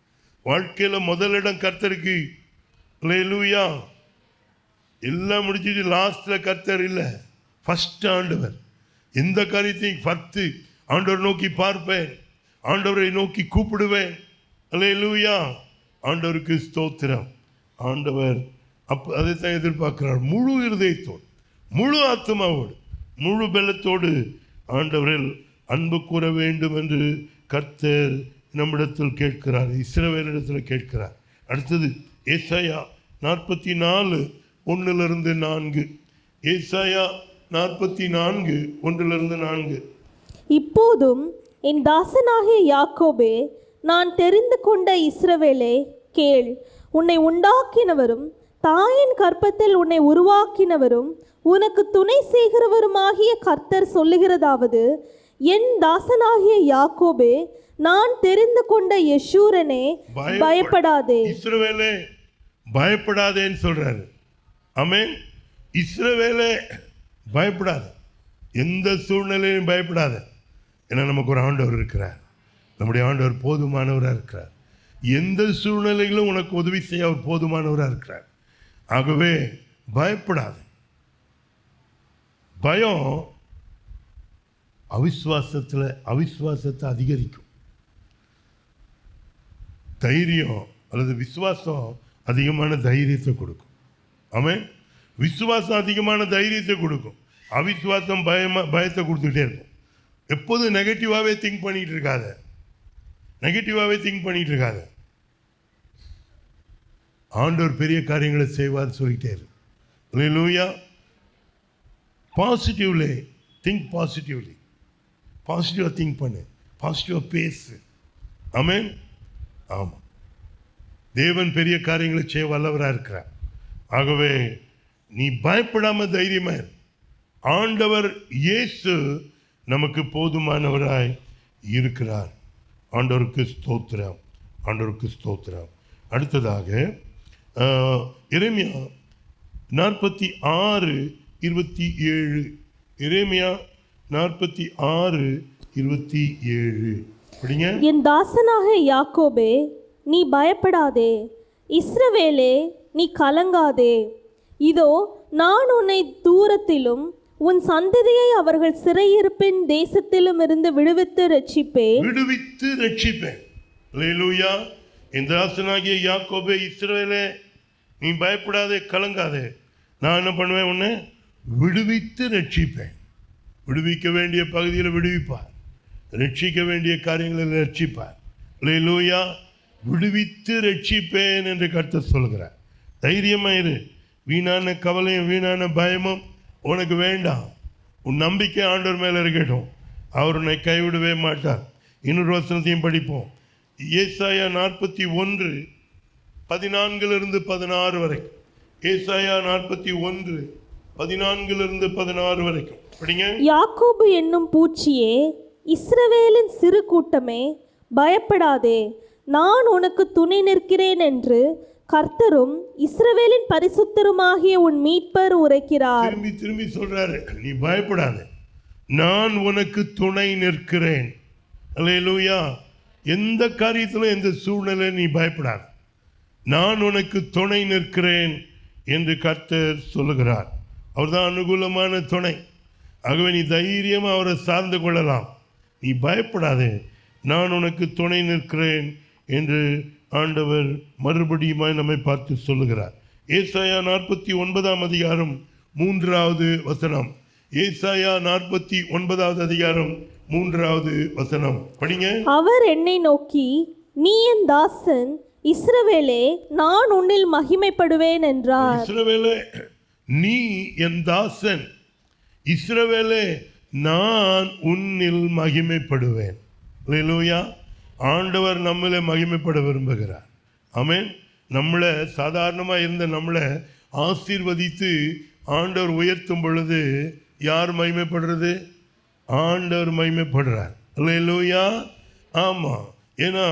வாழ்க்கையில் முதலிடம் கர்த்தருக்கு லூயா எல்லாம் முடிச்சிட்டு லாஸ்ட்டில் கர்த்தர் இல்லை ஃபஸ்ட் ஆண்டவர் எந்த காரியத்தையும் ஃபர்ஸ்ட்டு ஆண்டவர் நோக்கி பார்ப்பேன் ஆண்டவரை நோக்கி கூப்பிடுவேன் லூயா ஆண்டவருக்கு ஸ்தோத்திரம் ஆண்டவர் அப் அதைத்தான் எதிர்பார்க்கிறார் முழு இருதயத்தோடு முழு ஆத்மாவோடு முழு பலத்தோடு ஆண்டவரில் அன்பு கூற வேண்டும் என்று கர்த்தர் நம்மிடத்தில் கேட்கிறார் இஸ்ரவேலிடத்தில் கேட்கிறார் அடுத்தது ஏசாயா நாற்பத்தி நாலு ஒன்றிலிருந்து நான்கு ஏசாயா நாற்பத்தி நான்கு ஒன்றிலிருந்து நான்கு இப்போதும் என் தாசனாகிய யாக்கோபே நான் தெரிந்து கொண்ட இஸ்ரவேலே கேள் உன்னை உண்டாக்கினவரும் தாயின் கற்பத்தில் உன்னை உருவாக்கினவரும் உனக்கு துணை செய்கிறவருமாகிய கர்த்தர் சொல்லுகிறதாவது என் தாசனாகிய யாக்கோபே நான் தெரிந்து கொண்ட யெஷூரனே பயப்பட- பயப்படாதே இஸ்ரவேலே பயப்படாதேன்னு சொல்றாரு ஆமென் இஸ்ரவேலே பயப்படாத எந்த சூழ்நிலையிலும் பயப்படாத ஏன்னா நமக்கு ஒரு ஆண்டவர் இருக்கிறார் நம்முடைய ஆண்டவர் போதுமானவராக இருக்கிறார் எந்த சூழ்நிலையிலும் உனக்கு உதவி செய்ய அவர் போதுமானவராக இருக்கிறார் ஆகவே பயப்படாத பயம் அவிஸ்வாசத்தில் அவிஸ்வாசத்தை அதிகரிக்கும் தைரியம் அல்லது விசுவாசம் அதிகமான தைரியத்தை கொடுக்கும் ஆமென் விசுவாசம் அதிகமான தைரியத்தை கொடுக்கும் அவிசுவாசம் பயமா பயத்தை கொடுத்துக்கிட்டே இருக்கும் எப்போதும் நெகட்டிவாகவே திங்க் பண்ணிட்டு இருக்காத நெகட்டிவாகவே திங்க் பண்ணிட்டு இருக்காத ஆண்டவர் பெரிய காரியங்களை செய்வார் சொல்லிட்டே இரு லூயா பாசிட்டிவ்லி திங்க் பாசிட்டிவ்லி பாசிட்டிவாக திங்க் பண்ணு பாசிட்டிவாக பேசு ஆமென் ஆமாம் தேவன் பெரிய காரியங்களை செய்ய வல்லவராக இருக்கிறார் ஆகவே நீ பயப்படாம தைரியமா இரு ஆண்டவர் இயேசு நமக்கு போதுமானவராய் இருக்கிறார் ஆண்டவருக்கு ஸ்தோத்திரம் ஆண்டவருக்கு ஸ்தோத்திரம் அடுத்ததாக ஆஹ், எரேமியா நாற்பத்தி ஆறு இருபத்தி ஏழு எரேமியா நாற்பத்தி ஆறு இருபத்தி ஏழு படிங்க என் தாசனாக யாக்கோபே நீ பயப்படாதே இஸ்ரவேலே நீ கலங்காதே இதோ நான் உன்னை தூரத்திலும் உன் சந்ததியை அவர்கள் சிறையிருப்பின் தேசத்திலும் இருந்து விடுவித்து ரட்சிப்பேன் விடுவித்து ரட்சிப்பேன் அல்லேலூயா இந்த தாசனாகிய யாக்கோபே இஸ்ரவேலே நீ பயப்படாதே கலங்காதே நான் என்ன பண்ணுவேன் உன்னை விடுவித்து ரட்சிப்பேன் விடுவிக்க வேண்டிய பகுதியில் விடுவிப்பார் ரட்சிக்க வேண்டிய காரியங்களில் ரட்சிப்பார் அல்லேலூயா விடுவித்து ரட்சிப்பேன் என்று கர்த்தர் சொல்கிறார் தைரியமாயிரு வீணான கவலையும் வீணான பயமும் உனக்கு வேண்டாம் உன் நம்பிக்கை ஆண்டவர் மேலே இருக்கட்டும் அவர் உன்னை கைவிடவே மாட்டார் இன்னொரு வசனத்தையும் படிப்போம் ஏசாயா நாற்பத்தி ஒன்று பதினான்கிலிருந்து பதினாறு வரைக்கும் ஏசாயா நாற்பத்தி ஒன்று பதினான்கிலிருந்து பதினாறு வரைக்கும் படிங்க யாக்கோபு என்னும் பூச்சியே இஸ்ரவேலின் சிறு கூட்டமே பயப்படாதே நான் உனக்கு துணை நிற்கிறேன் என்று கர்த்தரும் இஸ்ரவேலின் பரிசுத்தருமாகிய உன் மீட்பர் உரைக்கிறார் திரும்பி திரும்பி சொல்றாரு நீ பயப்படாத நான் உனக்கு துணை நிற்கிறேன் அல்லேலூயா எந்த காரியத்திலும் எந்த சூழ்நிலை நீ பயப்படாத நான் உனக்கு துணை நிற்கிறேன் என்று கர்த்தர் சொல்லுகிறார் அவர்தான் அனுகூலமான துணை ஆகவே நீ தைரியமாக அவரை சார்ந்து கொள்ளலாம் நீ பயப்படாதே நான் உனக்கு துணை நிற்கிறேன் என்று ஆண்டவர் மறுபடியுமாய் நம்மை பார்த்து சொல்லுகிறார் ஏசாயா நாற்பத்தி ஒன்பதாம் அதிகாரம் மூன்றாவது வசனம் ஏசாயா நாற்பத்தி ஒன்பதாவது அதிகாரம் மூன்றாவது வசனம் படிங்க அவர் என்னை நோக்கி நீ என் தாசன் இஸ்ரவேலே நான் உன்னில் மகிமைப்படுவேன் என்றார் இஸ்ரவேலே நீ என் தாசன் இஸ்ரவேலே நான் உன்னில் மகிமைப்படுவேன் அல்லேலூயா ஆண்டவர் நம்மளை மகிமைப்பட விரும்புகிறார் ஆமென் நம்மளை சாதாரணமாக இருந்த நம்மளை ஆசீர்வதித்து ஆண்டவர் உயர்த்தும் பொழுது யார் மகிமைப்படுறது ஆண்டவர் மகிமைப்படுறார் அல்லேலூயா ஆமாம் ஏன்னா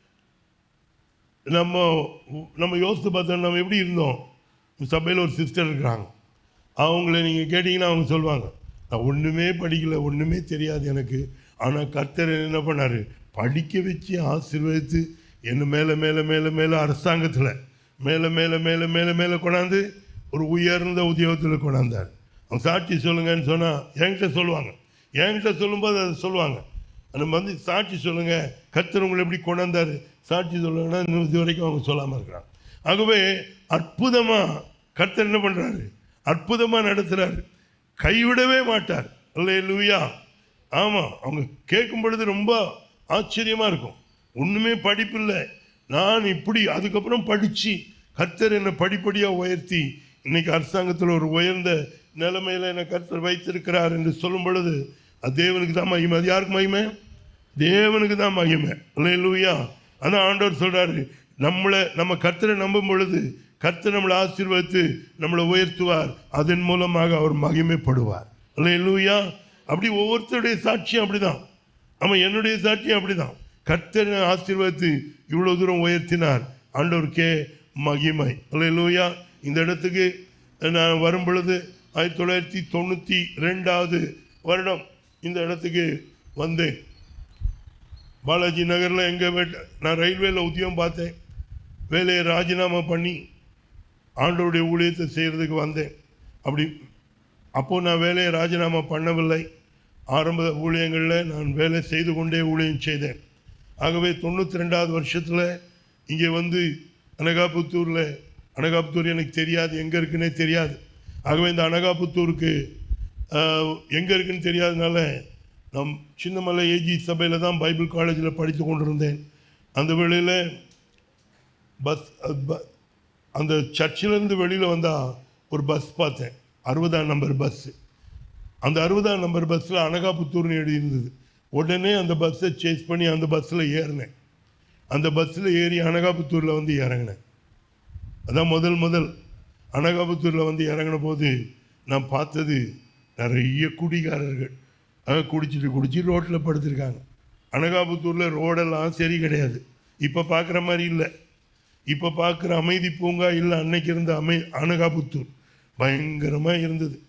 நம்ம நம்ம யோசித்து பார்த்தோம் நம்ம எப்படி இருந்தோம் சபையில் ஒரு சிஸ்டர் இருக்கிறாங்க அவங்கள நீங்கள் கேட்டிங்கன்னா அவங்க சொல்லுவாங்க நான் ஒன்றுமே படிக்கல ஒன்றுமே தெரியாது எனக்கு ஆனால் கர்த்தர் என்ன பண்ணார் படிக்க வச்சு ஆசீர்வதித்து இன்னும் மேலே மேலே மேலே மேலே அரசாங்கத்தில் மேலே மேலே மேலே மேலே மேலே கொண்டாந்து ஒரு உயர்ந்த உத்தியோகத்தில் கொண்டாந்தார் அவங்க சாட்சி சொல்லுங்கன்னு சொன்னால் என்கிட்ட சொல்லுவாங்க என்கிட்ட சொல்லும்போது அதை சொல்லுவாங்க நம்ம வந்து சாட்சி சொல்லுங்கள் கர்த்தர் உங்களை எப்படி கொண்டாந்தார் சாட்சி சொல்லுங்கன்னா இன்னும் இது வரைக்கும் அவங்க சொல்லாமல் இருக்கிறாங்க ஆகவே அற்புதமாக கர்த்தர் என்ன பண்ணுறாரு அற்புதமாக நடத்துகிறாரு கைவிடவே மாட்டார் அல்லேலூயா ஆமாம் அவங்க கேட்கும் பொழுது ரொம்ப ஆச்சரியமாக இருக்கும் ஒன்றுமே படிப்பு இல்லை நான் இப்படி அதுக்கப்புறம் படித்து கர்த்தர் என்னை படிப்படியாக உயர்த்தி இன்னைக்கு அரசாங்கத்தில் ஒரு உயர்ந்த நிலைமையில் என்னை கர்த்தர் வைத்திருக்கிறார் என்று சொல்லும் பொழுது அது தேவனுக்கு தான் மகிமை அது யாருக்கு மகிமை தேவனுக்கு தான் மகிமை அல்லேலூயா அதான் ஆண்டவர் சொல்றாரு நம்மளை நம்ம கர்த்தரை நம்பும் பொழுது கர்த்தர் நம்மளை ஆசீர்வதித்து நம்மளை உயர்த்துவார் அதன் மூலமாக அவர் மகிமைப்படுவார் அல்லேலூயா அப்படி ஒவ்வொருத்தருடைய சாட்சியும் அப்படிதான் ஆமாம் என்னுடைய சாட்சியும் அப்படிதான் கர்த்தர் ஆசீர்வதித்து இவ்வளோ தூரம் உயர்த்தினார் ஆண்டவருக்கே மகிமை அல்லேலூயா இந்த இடத்துக்கு நான் வரும் பொழுது ஆயிரத்தி தொள்ளாயிரத்தி தொண்ணூற்றி ரெண்டாவது வருடம் இந்த இடத்துக்கு வந்தேன் பாலாஜி நகரில் எங்கள் வீட்டு நான் ரயில்வேல உத்தியோகம் பார்த்தேன் வேலையை ராஜினாமா பண்ணி ஆண்டோடைய ஊழியத்தை செய்கிறதுக்கு வந்தேன் அப்படி அப்போது நான் வேலையை ராஜினாமா பண்ணவில்லை ஆரம்ப ஊழியங்களில் நான் வேலை செய்து கொண்டே ஊழியம் செய்தேன் ஆகவே தொண்ணூற்றி ரெண்டாவது வருஷத்தில் இங்கே வந்து அனகாபுத்தூரில் அனகாபுத்தூர் எனக்கு தெரியாது எங்கே இருக்குன்னே தெரியாது ஆகவே இந்த அனகாபுத்தூருக்கு எங்கே இருக்குன்னு தெரியாதனால நம் சின்னமலை ஏஜி சபையில் தான் பைபிள் காலேஜில் படித்து கொண்டிருந்தேன் அந்த வேளையில் பஸ் அஹ், ப- அந்த சர்ச்சிலேருந்து வெளியில் வந்தால் ஒரு பஸ் பார்த்தேன் அறுபதாம் நம்பர் பஸ்ஸு அந்த அறுபதாம் நம்பர் பஸ்ஸில் அனகாபுத்தூர்னு எழுதியிருந்தது உடனே அந்த பஸ்ஸை சேஸ் பண்ணி அந்த பஸ்ஸில் ஏறினேன் அந்த பஸ்ஸில் ஏறி அனகாபுத்தூரில் வந்து இறங்கினேன் அதான் முதல் முதல் அனகாபுத்தூரில் வந்து இறங்கின போது நான் பார்த்தது நிறைய குடிகாரர்கள் அஹ், குடிச்சிட்டு குடிச்சு ரோட்டில் படுத்திருக்காங்க அனகாபுத்தூரில் ரோடெல்லாம் சரி கிடையாது இப்போ பார்க்குற மாதிரி இல்லை இப்போ பார்க்குற அமைதி பூங்கா இல்லை அன்னைக்கு இருந்த அமை அனகாபுத்தூர் பயங்கரமாக இருந்தது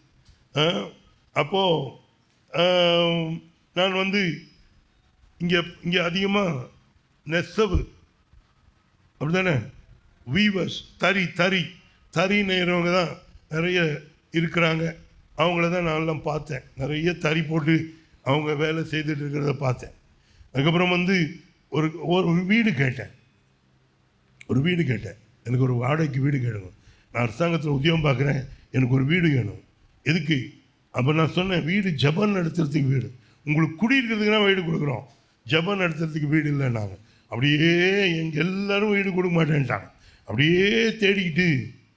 அப்போது நான் வந்து இங்கே இங்கே அதிகமாக நெசவு அப்படிதானே வீவர்ஸ் தறி தறி தறி நெய்கிறவங்க தான் நிறைய இருக்கிறாங்க அவங்கள தான் நான் எல்லாம் பார்த்தேன் நிறைய தறி போட்டு அவங்க வேலை செய்துட்டு இருக்கிறத பார்த்தேன் அதுக்கப்புறம் வந்து ஒரு ஒரு வீடு கேட்டேன் ஒரு வீடு கேட்டேன் எனக்கு ஒரு வாடகைக்கு வீடு கேட்கணும் நான் அரசாங்கத்தில் உத்தியோகம் பார்க்குறேன் எனக்கு ஒரு வீடு வேணும் எதுக்கு அப்போ நான் சொன்னேன் வீடு ஜபம் நடத்துறதுக்கு வீடு உங்களுக்கு குடியிருக்கிறதுக்கு தான் வீடு கொடுக்குறோம் ஜபம் நடத்துறதுக்கு வீடு இல்லை நாங்கள் அப்படியே எங்கள் எல்லாரும் வீடு கொடுக்க மாட்டேன்ட்டாங்க அப்படியே தேடிக்கிட்டு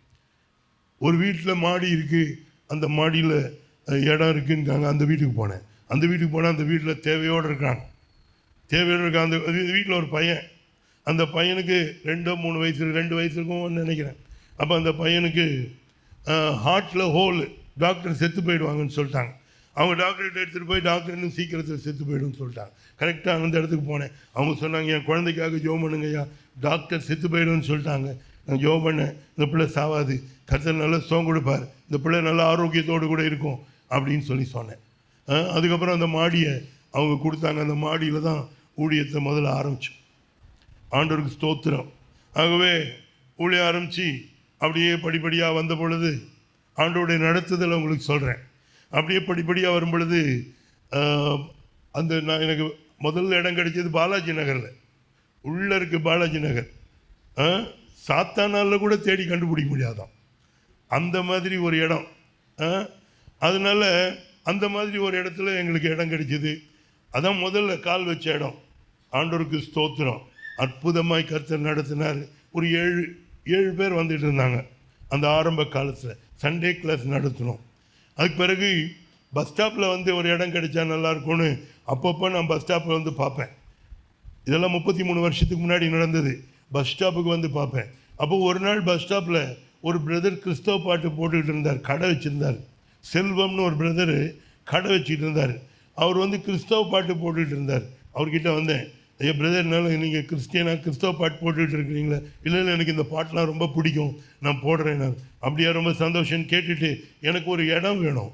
ஒரு வீட்டில் மாடி இருக்குது அந்த மாடியில் இடம் இருக்குங்காங்க அந்த வீட்டுக்கு போனேன் அந்த வீட்டுக்கு போனால் அந்த வீட்டில் தேவையோடு இருக்காங்க தேவையோடு இருக்க அந்த வீட்டில் ஒரு பையன் அந்த பையனுக்கு ரெண்டோ மூணு வயசு இருக்கு, ரெண்டு வயசு இருக்கும்னு நினைக்கிறேன் அப்போ அந்த பையனுக்கு ஹார்ட்டில் ஹோல் டாக்டர் செத்து போயிடுவாங்கன்னு சொல்லிட்டாங்க அவங்க டாக்டர்கிட்ட எடுத்துகிட்டு போய் டாக்டர் இன்னும் சீக்கிரத்தில் செத்து போயிடும்னு சொல்லிட்டாங்க கரெக்டாக அந்த இடத்துக்கு போனேன் அவங்க சொன்னாங்க என் குழந்தைக்காக ஜோம் பண்ணுங்கய்யா டாக்டர் செத்து போயிடும்னு சொல்லிட்டாங்க நான் ஜோம் பண்ணேன் இந்த பிள்ளை சாவாது கர்த்தர் நல்லா சோம் கொடுப்பார் இந்த பிள்ளை நல்ல ஆரோக்கியத்தோடு கூட இருக்கும் அப்படின்னு சொல்லி சொன்னேன் அஹ் அதுக்கப்புறம் அந்த மாடியை அவங்க கொடுத்தாங்க அந்த மாடியில் தான் ஊழியத்தை முதல்ல ஆரம்பித்தோம் ஆண்டவருக்கு ஸ்தோத்திரம் ஆகவே ஊழிய ஆரம்பித்து அப்படியே படிப்படியாக வந்த பொழுது ஆண்டோடைய நடத்துதலை உங்களுக்கு சொல்கிறேன் அப்படியே படிப்படியாக வரும் பொழுது ஆஹ், அந்த நான் எனக்கு முதல்ல இடம் கிடைச்சது பாலாஜி நகரில் உள்ளே இருக்கு பாலாஜி நகர் ஆ, சாத்தானால கூட தேடி கண்டுபிடிக்க முடியாதாம் அந்த மாதிரி ஒரு இடம் ஆ, அதனால அந்த மாதிரி ஒரு இடத்துல எங்களுக்கு இடம் கிடைச்சது அதான் முதல்ல கால் வச்ச இடம் ஆண்டவருக்கு ஸ்தோத்திரம் அற்புதமாய் கர்த்தர் நடத்தினார் ஒரு ஏழு ஏழு பேர் வந்துட்டு இருந்தாங்க அந்த ஆரம்ப காலத்தில் சண்டே கிளாஸ் நடத்தினோம் அதுக்கு பிறகு பஸ் ஸ்டாப்பில் வந்து ஒரு இடம் கிடைச்சா நல்லா இருக்கும்னு அப்பப்போ நான் பஸ் ஸ்டாப்பில் வந்து பார்ப்பேன் இதெல்லாம் முப்பத்தி மூணு வருஷத்துக்கு முன்னாடி நடந்தது பஸ் ஸ்டாப்புக்கு வந்து பார்ப்பேன் அப்போ ஒரு நாள் பஸ் ஸ்டாப்பில் ஒரு பிரதர் கிறிஸ்தவ பாட்டு போட்டுக்கிட்டு இருந்தார் கடை வச்சுருந்தார் செல்வம்னு ஒரு பிரதரு கடை வச்சுக்கிட்டு இருந்தார் அவர் வந்து கிறிஸ்தவ பாட்டு போட்டுக்கிட்டு இருந்தார் அவர்கிட்ட வந்தேன் ஐயா பிரதர் என்னால் நீங்கள் கிறிஸ்டியனா கிறிஸ்தவ பாட்டு போட்டுக்கிட்டு இருக்கிறீங்களா இல்லை இல்லை எனக்கு இந்த பாட்டெலாம் ரொம்ப பிடிக்கும் நான் போடுறேன் நான் அப்படியே ரொம்ப சந்தோஷம் கேட்டுட்டு எனக்கு ஒரு இடம் வேணும்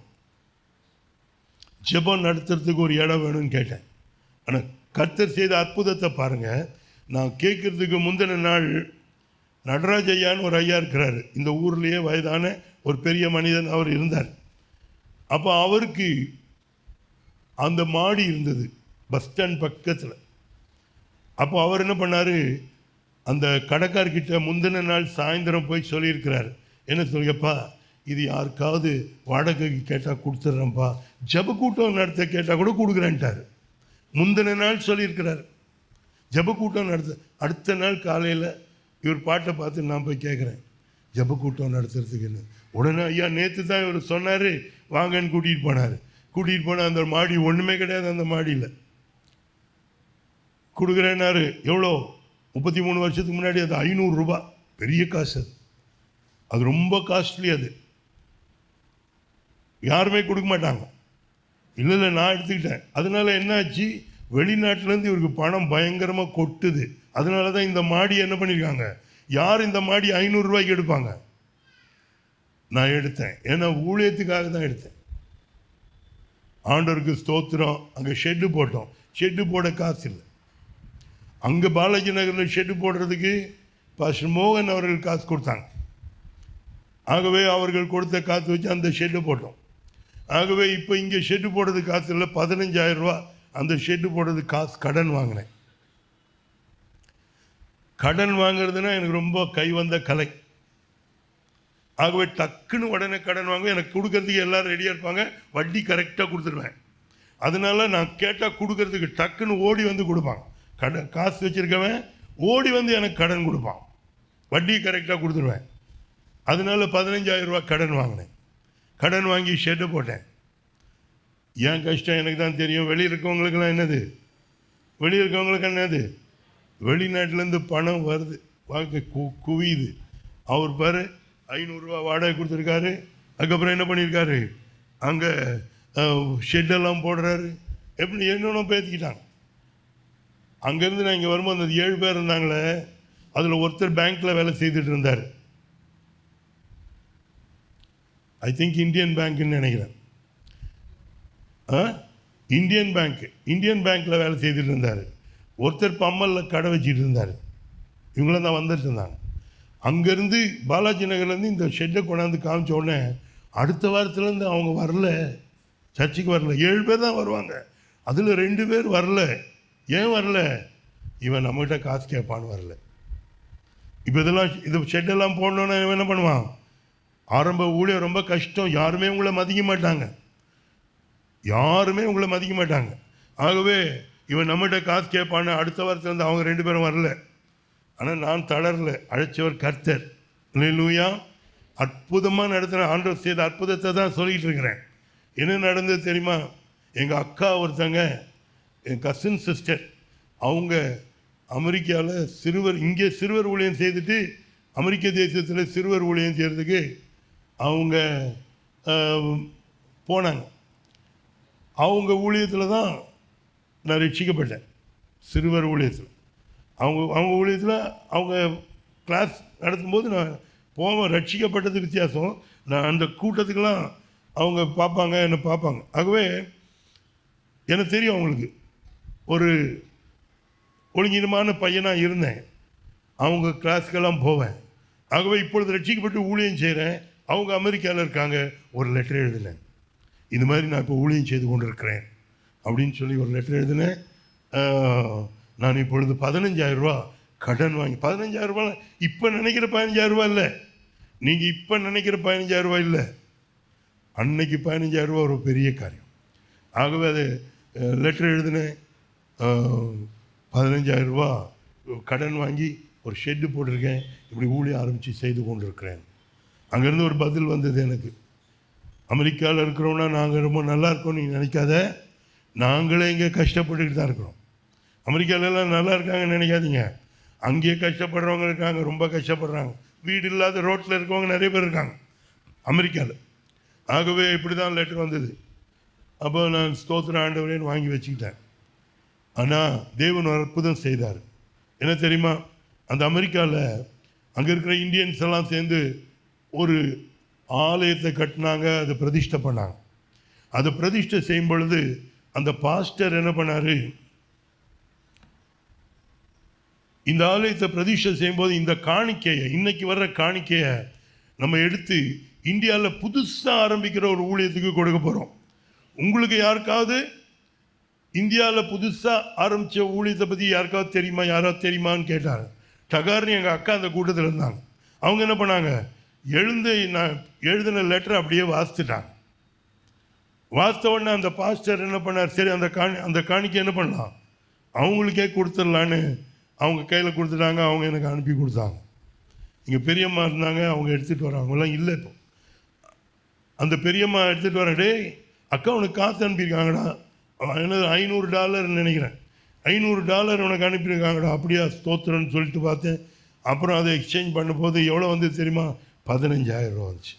ஜெபம் நடத்துறதுக்கு ஒரு இடம் வேணும்னு கேட்டேன் ஆனால் கர்த்தர் செய்த அற்புதத்தை பாருங்க நான் கேட்குறதுக்கு முந்தின நாள் நடராஜ ஐயான்னு ஒரு ஐயா இருக்கிறாரு இந்த ஊர்லேயே வயதான ஒரு பெரிய மனிதன் அவர் இருந்தார் அப்போ அவருக்கு அந்த மாடி இருந்தது பஸ் ஸ்டாண்ட் பக்கத்தில் அப்போ அவர் என்ன பண்ணார் அந்த கடைக்கார்கிட்ட முந்தின நாள் சாயந்தரம் போய் சொல்லியிருக்கிறார் என்ன சொல்லியப்பா இது யாருக்காவது வாடகைக்கு கேட்டால் கொடுத்துட்றேன்ப்பா ஜப கூட்டம் நடத்த கேட்டால் கூட கொடுக்குறேன்ட்டார் முந்தின நாள் சொல்லியிருக்கிறார் ஜப கூட்டம் நடத்த அடுத்த நாள் காலையில் இவர் பாட்டை பார்த்து நான் போய் கேட்குறேன் ஜப கூட்டம் நடத்துறதுக்குன்னு உடனே ஐயா நேற்று தான் இவர் சொன்னார் வாங்கன்னு கூட்டிகிட்டு போனார் கூட்டிகிட்டு போனால் அந்த மாடி ஒன்றுமே கிடையாது அந்த மாடியில் கொடுக்குறேன்னாரு எவ்வளோ முப்பத்தி மூணு வருஷத்துக்கு முன்னாடி அது ஐநூறுரூபா பெரிய காசு அது அது ரொம்ப காஸ்ட்லி அது யாருமே கொடுக்க மாட்டாங்க இல்லை இல்லை நான் எடுத்துக்கிட்டேன் அதனால என்னாச்சு வெளிநாட்டிலேருந்து இவருக்கு பணம் பயங்கரமாக கொட்டுது அதனால தான் இந்த மாடி என்ன பண்ணியிருக்காங்க யார் இந்த மாடி ஐநூறுரூவாய்க்கு எடுப்பாங்க நான் எடுத்தேன் ஏன்னா ஊழியத்துக்காக தான் எடுத்தேன் ஆண்டவருக்கு ஸ்தோத்திரம் அங்கே ஷெட்டு போட்டோம் ஷெட்டு போட காசு இல்லை அங்கே பாலாஜி நகரில் ஷெட்டு போடுறதுக்கு பாஸ்டர் மோகன் அவர்கள் காசு கொடுத்தாங்க ஆகவே அவர்கள் கொடுத்த காசு வச்சு அந்த ஷெட்டு போட்டோம் ஆகவே இப்போ இங்கே ஷெட்டு போடுறது காசு இல்லை பதினஞ்சாயிரம் ரூபா அந்த ஷெட்டு போடுறது காசு கடன் வாங்கினேன் கடன் வாங்குறதுன்னா எனக்கு ரொம்ப கை வந்த கலை ஆகவே டக்குன்னு உடனே கடன் வாங்க எனக்கு கொடுக்கறதுக்கு எல்லாரும் ரெடியாக இருப்பாங்க வட்டி கரெக்டாக கொடுத்துருவேன் அதனால நான் கேட்டால் கொடுக்கறதுக்கு டக்குன்னு ஓடி வந்து கொடுப்பாங்க கடன் காசு வச்சுருக்கவன் ஓடி வந்து எனக்கு கடன் கொடுப்பான் வட்டி கரெக்டாக கொடுத்துருவேன் அதனால பதினஞ்சாயிரம் ரூபாய் கடன் வாங்கினேன் கடன் வாங்கி ஷெட்டு போட்டேன் ஏன் கஷ்டம் எனக்கு தான் தெரியும் வெளியே இருக்கவங்களுக்கெல்லாம் என்னது வெளியே இருக்கவங்களுக்கு என்னது வெளிநாட்டிலேருந்து பணம் வருது வாழ்க்கை கு குவியுது அவர் பாரு ஐநூறுரூவா வாடகை கொடுத்துருக்காரு அதுக்கப்புறம் என்ன பண்ணியிருக்காரு அங்கே ஷெட்டெல்லாம் போடுறாரு எப்படி என்னென்ன பேத்திக்கிட்டாங்க அங்கேருந்து நான் இங்கே வரும்போது அந்த ஏழு பேர் இருந்தாங்களே அதில் ஒருத்தர் பேங்க்கில் வேலை செய்துட்டு இருந்தார் ஐ திங்க் இந்தியன் பேங்க்னு நினைக்கிறேன் ஆ இந்தியன் பேங்க் இந்தியன் பேங்க்கில் வேலை செய்துட்டு இருந்தார் ஒருத்தர் பம்மலில் கடை வச்சுட்டு இருந்தார் இவங்களாம் தான் வந்துட்டு இருந்தாங்க அங்கேருந்து பாலாஜி நகர்லேருந்து இந்த ஷெட்டை கொண்டாந்து காமிச்ச உடனே அடுத்த வாரத்துலேருந்து அவங்க வரல சர்ச்சுக்கு வரல ஏழு பேர் தான் வருவாங்க அதில் ரெண்டு பேர் வரல ஏன் வரல இவன் நம்மகிட்ட காசு கேட்பான்னு வரல இப்போ இதெல்லாம் இது ஷெட்டெல்லாம் போடணுன்னா இவன் என்ன பண்ணுவான் ஆரம்ப ஊழியம் ரொம்ப கஷ்டம் யாருமே உங்களை மதிக்க மாட்டாங்க யாருமே உங்களை மதிக்க மாட்டாங்க ஆகவே இவன் நம்மகிட்ட காசு கேட்பான்னு அடுத்த வாரத்தில் வந்து அவங்க ரெண்டு பேரும் வரல ஆனால் நான் தளரல அழைச்சவர் கர்த்தர் லூயா அற்புதமாக நடத்தின ஆண்டவர் செய்த அற்புதத்தை தான் சொல்லிக்கிட்டு இருக்கிறேன் என்ன நடந்தது தெரியுமா எங்கள் அக்கா ஒருத்தங்க என் கசின் சிஸ்டர் அவங்க அமெரிக்காவில் சிறுவர் இங்கே சிறுவர் ஊழியம் செய்துட்டு அமெரிக்க தேசத்தில் சிறுவர் ஊழியம் செய்கிறதுக்கு அவங்க ஆஹ், போனாங்க அவங்க ஊழியத்தில் தான் நான் ரட்சிக்கப்பட்டேன் சிறுவர் ஊழியத்தில் அவங்க அவங்க ஊழியத்தில் அவங்க கிளாஸ் நடத்தும்போது நான் போவேன் ரட்சிக்கப்பட்டது வித்தியாசம் நான் அந்த கூட்டத்துக்கெல்லாம் அவங்க பார்ப்பாங்க என்னை பார்ப்பாங்க ஆகவே எனக்கு தெரியும் அவங்களுக்கு ஒரு ஒழுங்கினமான பையனாக இருந்தேன் அவங்க கிளாஸ்க்கெல்லாம் போவேன் ஆகவே இப்பொழுது ரட்சிக்கப்பட்டு ஊழியம் செய்கிறேன் அவங்க அமெரிக்காவில் இருக்காங்க ஒரு லெட்டர் எழுதினேன் இந்த மாதிரி நான் இப்போ ஊழியம் செய்து கொண்டிருக்கிறேன் அப்படின்னு சொல்லி ஒரு லெட்டர் எழுதினேன் ஆஹ், நான் இப்பொழுது 15000 ரூபா கடன் வாங்கி 15000 ரூபாய் இப்போ நினைக்கிற 15000 ரூபாய் இல்லை நீங்கள் இப்போ நினைக்கிற 15000 ரூபாய் இல்லை அன்னைக்கு 15000 ரூபாய் ஒரு பெரிய காரியம் ஆகவே அது லெட்டர் எழுதினேன் பதினஞ்சாயிரம் ரூபா கடன் வாங்கி ஒரு ஷெட்டு போட்டிருக்கேன் இப்படி ஊழிய ஆரம்பித்து செய்து கொண்டிருக்கிறேன் அங்கேருந்து ஒரு பதில் வந்தது எனக்கு அமெரிக்காவில் இருக்கிறோம்னா நாங்கள் ரொம்ப நல்லா இருக்கோம்னு நீ நினைக்காத நாங்களே இங்கே கஷ்டப்பட்டுக்கிட்டு தான் இருக்கிறோம் அமெரிக்காவிலலாம் நல்லா இருக்காங்கன்னு நினைக்காதீங்க அங்கேயே கஷ்டப்படுறவங்க இருக்காங்க ரொம்ப கஷ்டப்படுறாங்க வீடு இல்லாத ரோட்டில் இருக்கவங்க நிறைய பேர் இருக்காங்க அமெரிக்காவில் ஆகவே இப்படி தான் லெட்டர் வந்தது அப்போ நான் ஸ்தோத்திர ஆண்டவரேன்னு வாங்கி வச்சுக்கிட்டேன் ஆனால் தேவன் ஒரு அற்புதம் செய்தார் என்ன தெரியுமா அந்த அமெரிக்காவில் அங்கே இருக்கிற இந்தியன்ஸ் எல்லாம் சேர்ந்து ஒரு ஆலயத்தை கட்டினாங்க அதை பிரதிஷ்டை பண்ணாங்க அதை பிரதிஷ்டை செய்யும் பொழுது அந்த பாஸ்டர் என்ன பண்ணார் இந்த ஆலயத்தை பிரதிஷ்டை செய்யும்போது இந்த காணிக்கையை இன்னைக்கு வர்ற காணிக்கையை நம்ம எடுத்து இந்தியாவில் புதுசாக ஆரம்பிக்கிற ஒரு ஊழியத்துக்கு கொடுக்க போகிறோம் உங்களுக்கு யாருக்காவது இந்தியாவில் புதுசாக ஆரம்பித்த ஊழியத்தை பற்றி யாருக்காவது தெரியுமா யாராவது தெரியுமான்னு கேட்டாங்க டகார்னு எங்கள் அக்கா அந்த கூட்டத்தில் இருந்தாங்க அவங்க என்ன பண்ணாங்க எழுந்து நான் எழுதின லெட்டர் அப்படியே வாசித்துட்டாங்க வாசித்த உடனே அந்த பாஸ்டர் என்ன பண்ணார் சரி அந்த காணி அந்த காணிக்கை என்ன பண்ணலாம் அவங்களுக்கே கொடுத்துடலான்னு அவங்க கையில் கொடுத்துட்டாங்க அவங்க எனக்கு அனுப்பி கொடுத்தாங்க இங்கே பெரியம்மா இருந்தாங்க அவங்க எடுத்துகிட்டு வராங்க அவங்களாம் இல்லை இப்போ அந்த பெரியம்மா எடுத்துகிட்டு வர டேய் அக்கா உனக்கு காசு அனுப்பியிருக்காங்கடா என்னது ஐநூறு டாலர்னு நினைக்கிறேன் ஐநூறு டாலர் உனக்கு அனுப்பியிருக்காங்கடா அப்படியா ஸ்தோத்திரம்னு சொல்லிட்டு பார்த்தேன் அப்புறம் அதை எக்ஸ்சேஞ்ச் பண்ணும்போது எவ்வளோ வந்து தெரியுமா பதினஞ்சாயிரம் ரூபா வந்துச்சு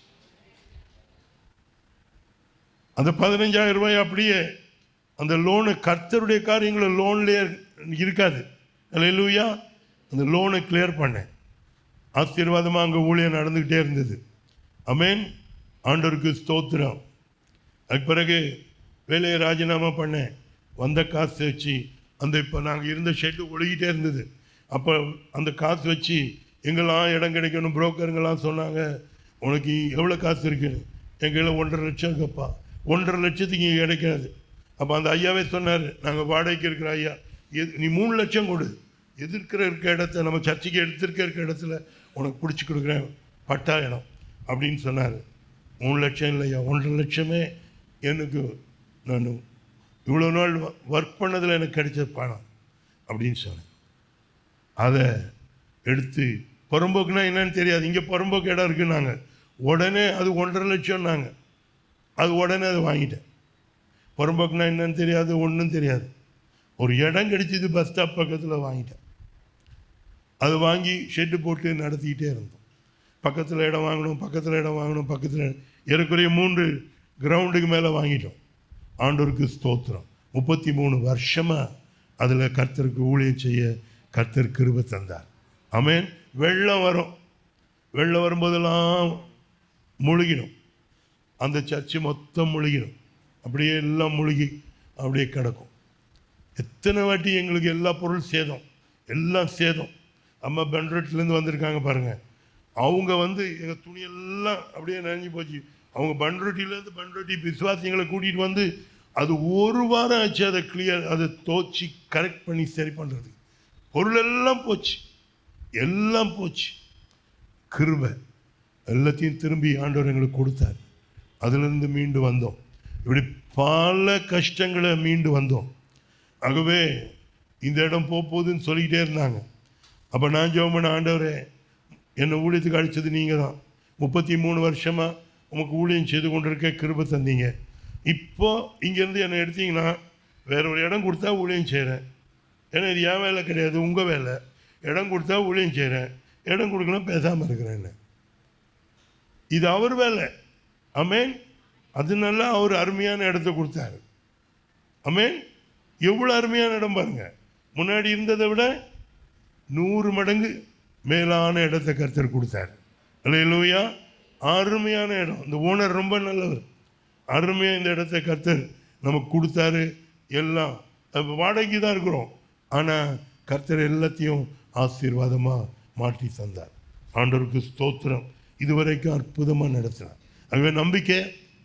அந்த பதினஞ்சாயிரம் ரூபாய் அப்படியே அந்த லோனு கர்த்தருடைய காரியங்கள் லோன்லேயே இருக்காது அல்லேலூயா அந்த லோனை கிளியர் பண்ணேன் ஆசீர்வாதமாக அங்கே ஊழியம் நடந்துக்கிட்டே இருந்தது அமேன் ஆண்டவருக்கு ஸ்தோத்திரம் அதுக்கு பிறகு வேலையை ராஜினாமா பண்ணேன் வந்த காசு வச்சு அந்த இப்போ நாங்கள் இருந்த ஷெட்டு ஒழுகிட்டே இருந்தது அப்போ அந்த காசு வச்சு எங்கெல்லாம் இடம் கிடைக்கணும் புரோக்கருங்கெல்லாம் சொன்னாங்க உனக்கு எவ்வளோ காசு இருக்குன்னு எங்கள் ஒன்றரை லட்சம் இருக்கப்பா ஒன்றரை லட்சத்துக்கு இங்கே கிடைக்காது அப்போ அந்த ஐயாவே சொன்னார் நாங்கள் வாடகைக்கு இருக்கிற ஐயா எது நீ மூணு லட்சம் கொடு எதிர்க்கிற இருக்க இடத்த நம்ம சர்ச்சைக்கு எடுத்திருக்க இருக்க இடத்துல உனக்கு பிடிச்சி கொடுக்குறேன் பட்டா இடம் அப்படின்னு சொன்னார் மூணு லட்சம் இல்லையா ஒன்றரை லட்சமே எனக்கு நான் இவ்வளோ நாள் ஒர்க் பண்ணதில் எனக்கு கிடைச்ச பணம் அப்படின்னு சொன்னேன் அதை எடுத்து புறம்போக்குனா என்னன்னு தெரியாது இங்கே புறம்போக்கு இடம் இருக்குன்னாங்க உடனே அது ஒன்றரை லட்சம்னாங்க அது உடனே அதை வாங்கிட்டேன் புறம்போக்குனா என்னன்னு தெரியாது ஒன்றும் தெரியாது ஒரு இடம் கிடைச்சிது பஸ் ஸ்டாப் பக்கத்தில் வாங்கிட்டேன் அது வாங்கி ஷெட்டு போட்டு நடத்திக்கிட்டே இருந்தோம் பக்கத்தில் இடம் வாங்கணும் பக்கத்தில் இடம் வாங்கணும் பக்கத்தில் ஏறக்குறைய மூன்று கிரவுண்டுக்கு மேலே வாங்கிட்டோம் ஆண்டோருக்கு ஸ்தோத்திரம் முப்பத்தி மூணு வருஷமாக அதில் கர்த்தருக்கு ஊழியம் செய்ய கர்த்தர் கிருபை தந்தார் ஆமென் வெள்ளம் வரும் வெள்ளம் வரும்போதெல்லாம் முழுகிடும் அந்த சர்ச்சு மொத்தம் முழுகிடும் அப்படியே எல்லாம் முழுகி அப்படியே கிடக்கும் எத்தனை வாட்டி எங்களுக்கு எல்லா பொருள் சேதம் எல்லாம் சேதம் அம்மா பென்ரோட்லேருந்து வந்திருக்காங்க பாருங்கள் அவங்க வந்து எங்கள் துணியெல்லாம் அப்படியே நனைஞ்சு போச்சு அவங்க பன்ரொட்டிலேருந்து பன்ரொட்டி விசுவாசிங்களை கூட்டிகிட்டு வந்து அது ஒரு வாரம் ஆச்சு அதை கிளியர் அதை தோச்சி கரெக்ட் பண்ணி சரி பண்ணுறது பொருள் எல்லாம் போச்சு எல்லாம் போச்சு கிருபை எல்லாத்தையும் திரும்பி ஆண்டவர் எங்களுக்கு கொடுத்தார் அதிலிருந்து மீண்டு வந்தோம் இப்படி பல கஷ்டங்களை மீண்டு வந்தோம் ஆகவே இந்த இடம் போக போகுதுன்னு சொல்லிக்கிட்டே இருந்தாங்க அப்போ நான் ஜெபம் பண்ண ஆண்டவரே என்னை ஊழியத்துக்கு அழைச்சது நீங்கள் தான் முப்பத்தி மூணு வருஷமாக உமக்கு ஊழியம் செய்து கொண்டிருக்க கிருபை தந்தீங்க இப்போ இங்கேருந்து என்னை எடுத்தீங்கன்னா வேற ஒரு இடம் கொடுத்தா ஊழியம் செய்கிறேன் ஏன்னா இது என் வேலை கிடையாது உங்கள் வேலை இடம் கொடுத்தா ஊழியம் செய்கிறேன் இடம் கொடுக்கலாம் பேசாமல் இருக்கிறேன்னு இது அவர் வேலை அமேன் அதனால அவர் அருமையான இடத்த கொடுத்தாரு அமேன் எவ்வளோ அருமையான இடம் பாருங்க முன்னாடி இருந்ததை விட நூறு மடங்கு மேலான இடத்தை கர்த்தர் கொடுத்தார் அல்லையா அருமையான இடம் இந்த ஓனர் ரொம்ப நல்லவர் அருமையாக இந்த இடத்தை கர்த்தர் நமக்கு கொடுத்தாரு எல்லாம் அப்ப வாடகைக்கு தான் இருக்கிறோம் ஆனால் கர்த்தர் எல்லாத்தையும் ஆசீர்வாதமாக மாற்றி தந்தார் ஆண்டவருக்கு ஸ்தோத்திரம் இதுவரைக்கும் அற்புதமாக நடத்தினார் ஆகவே நம்பிக்கை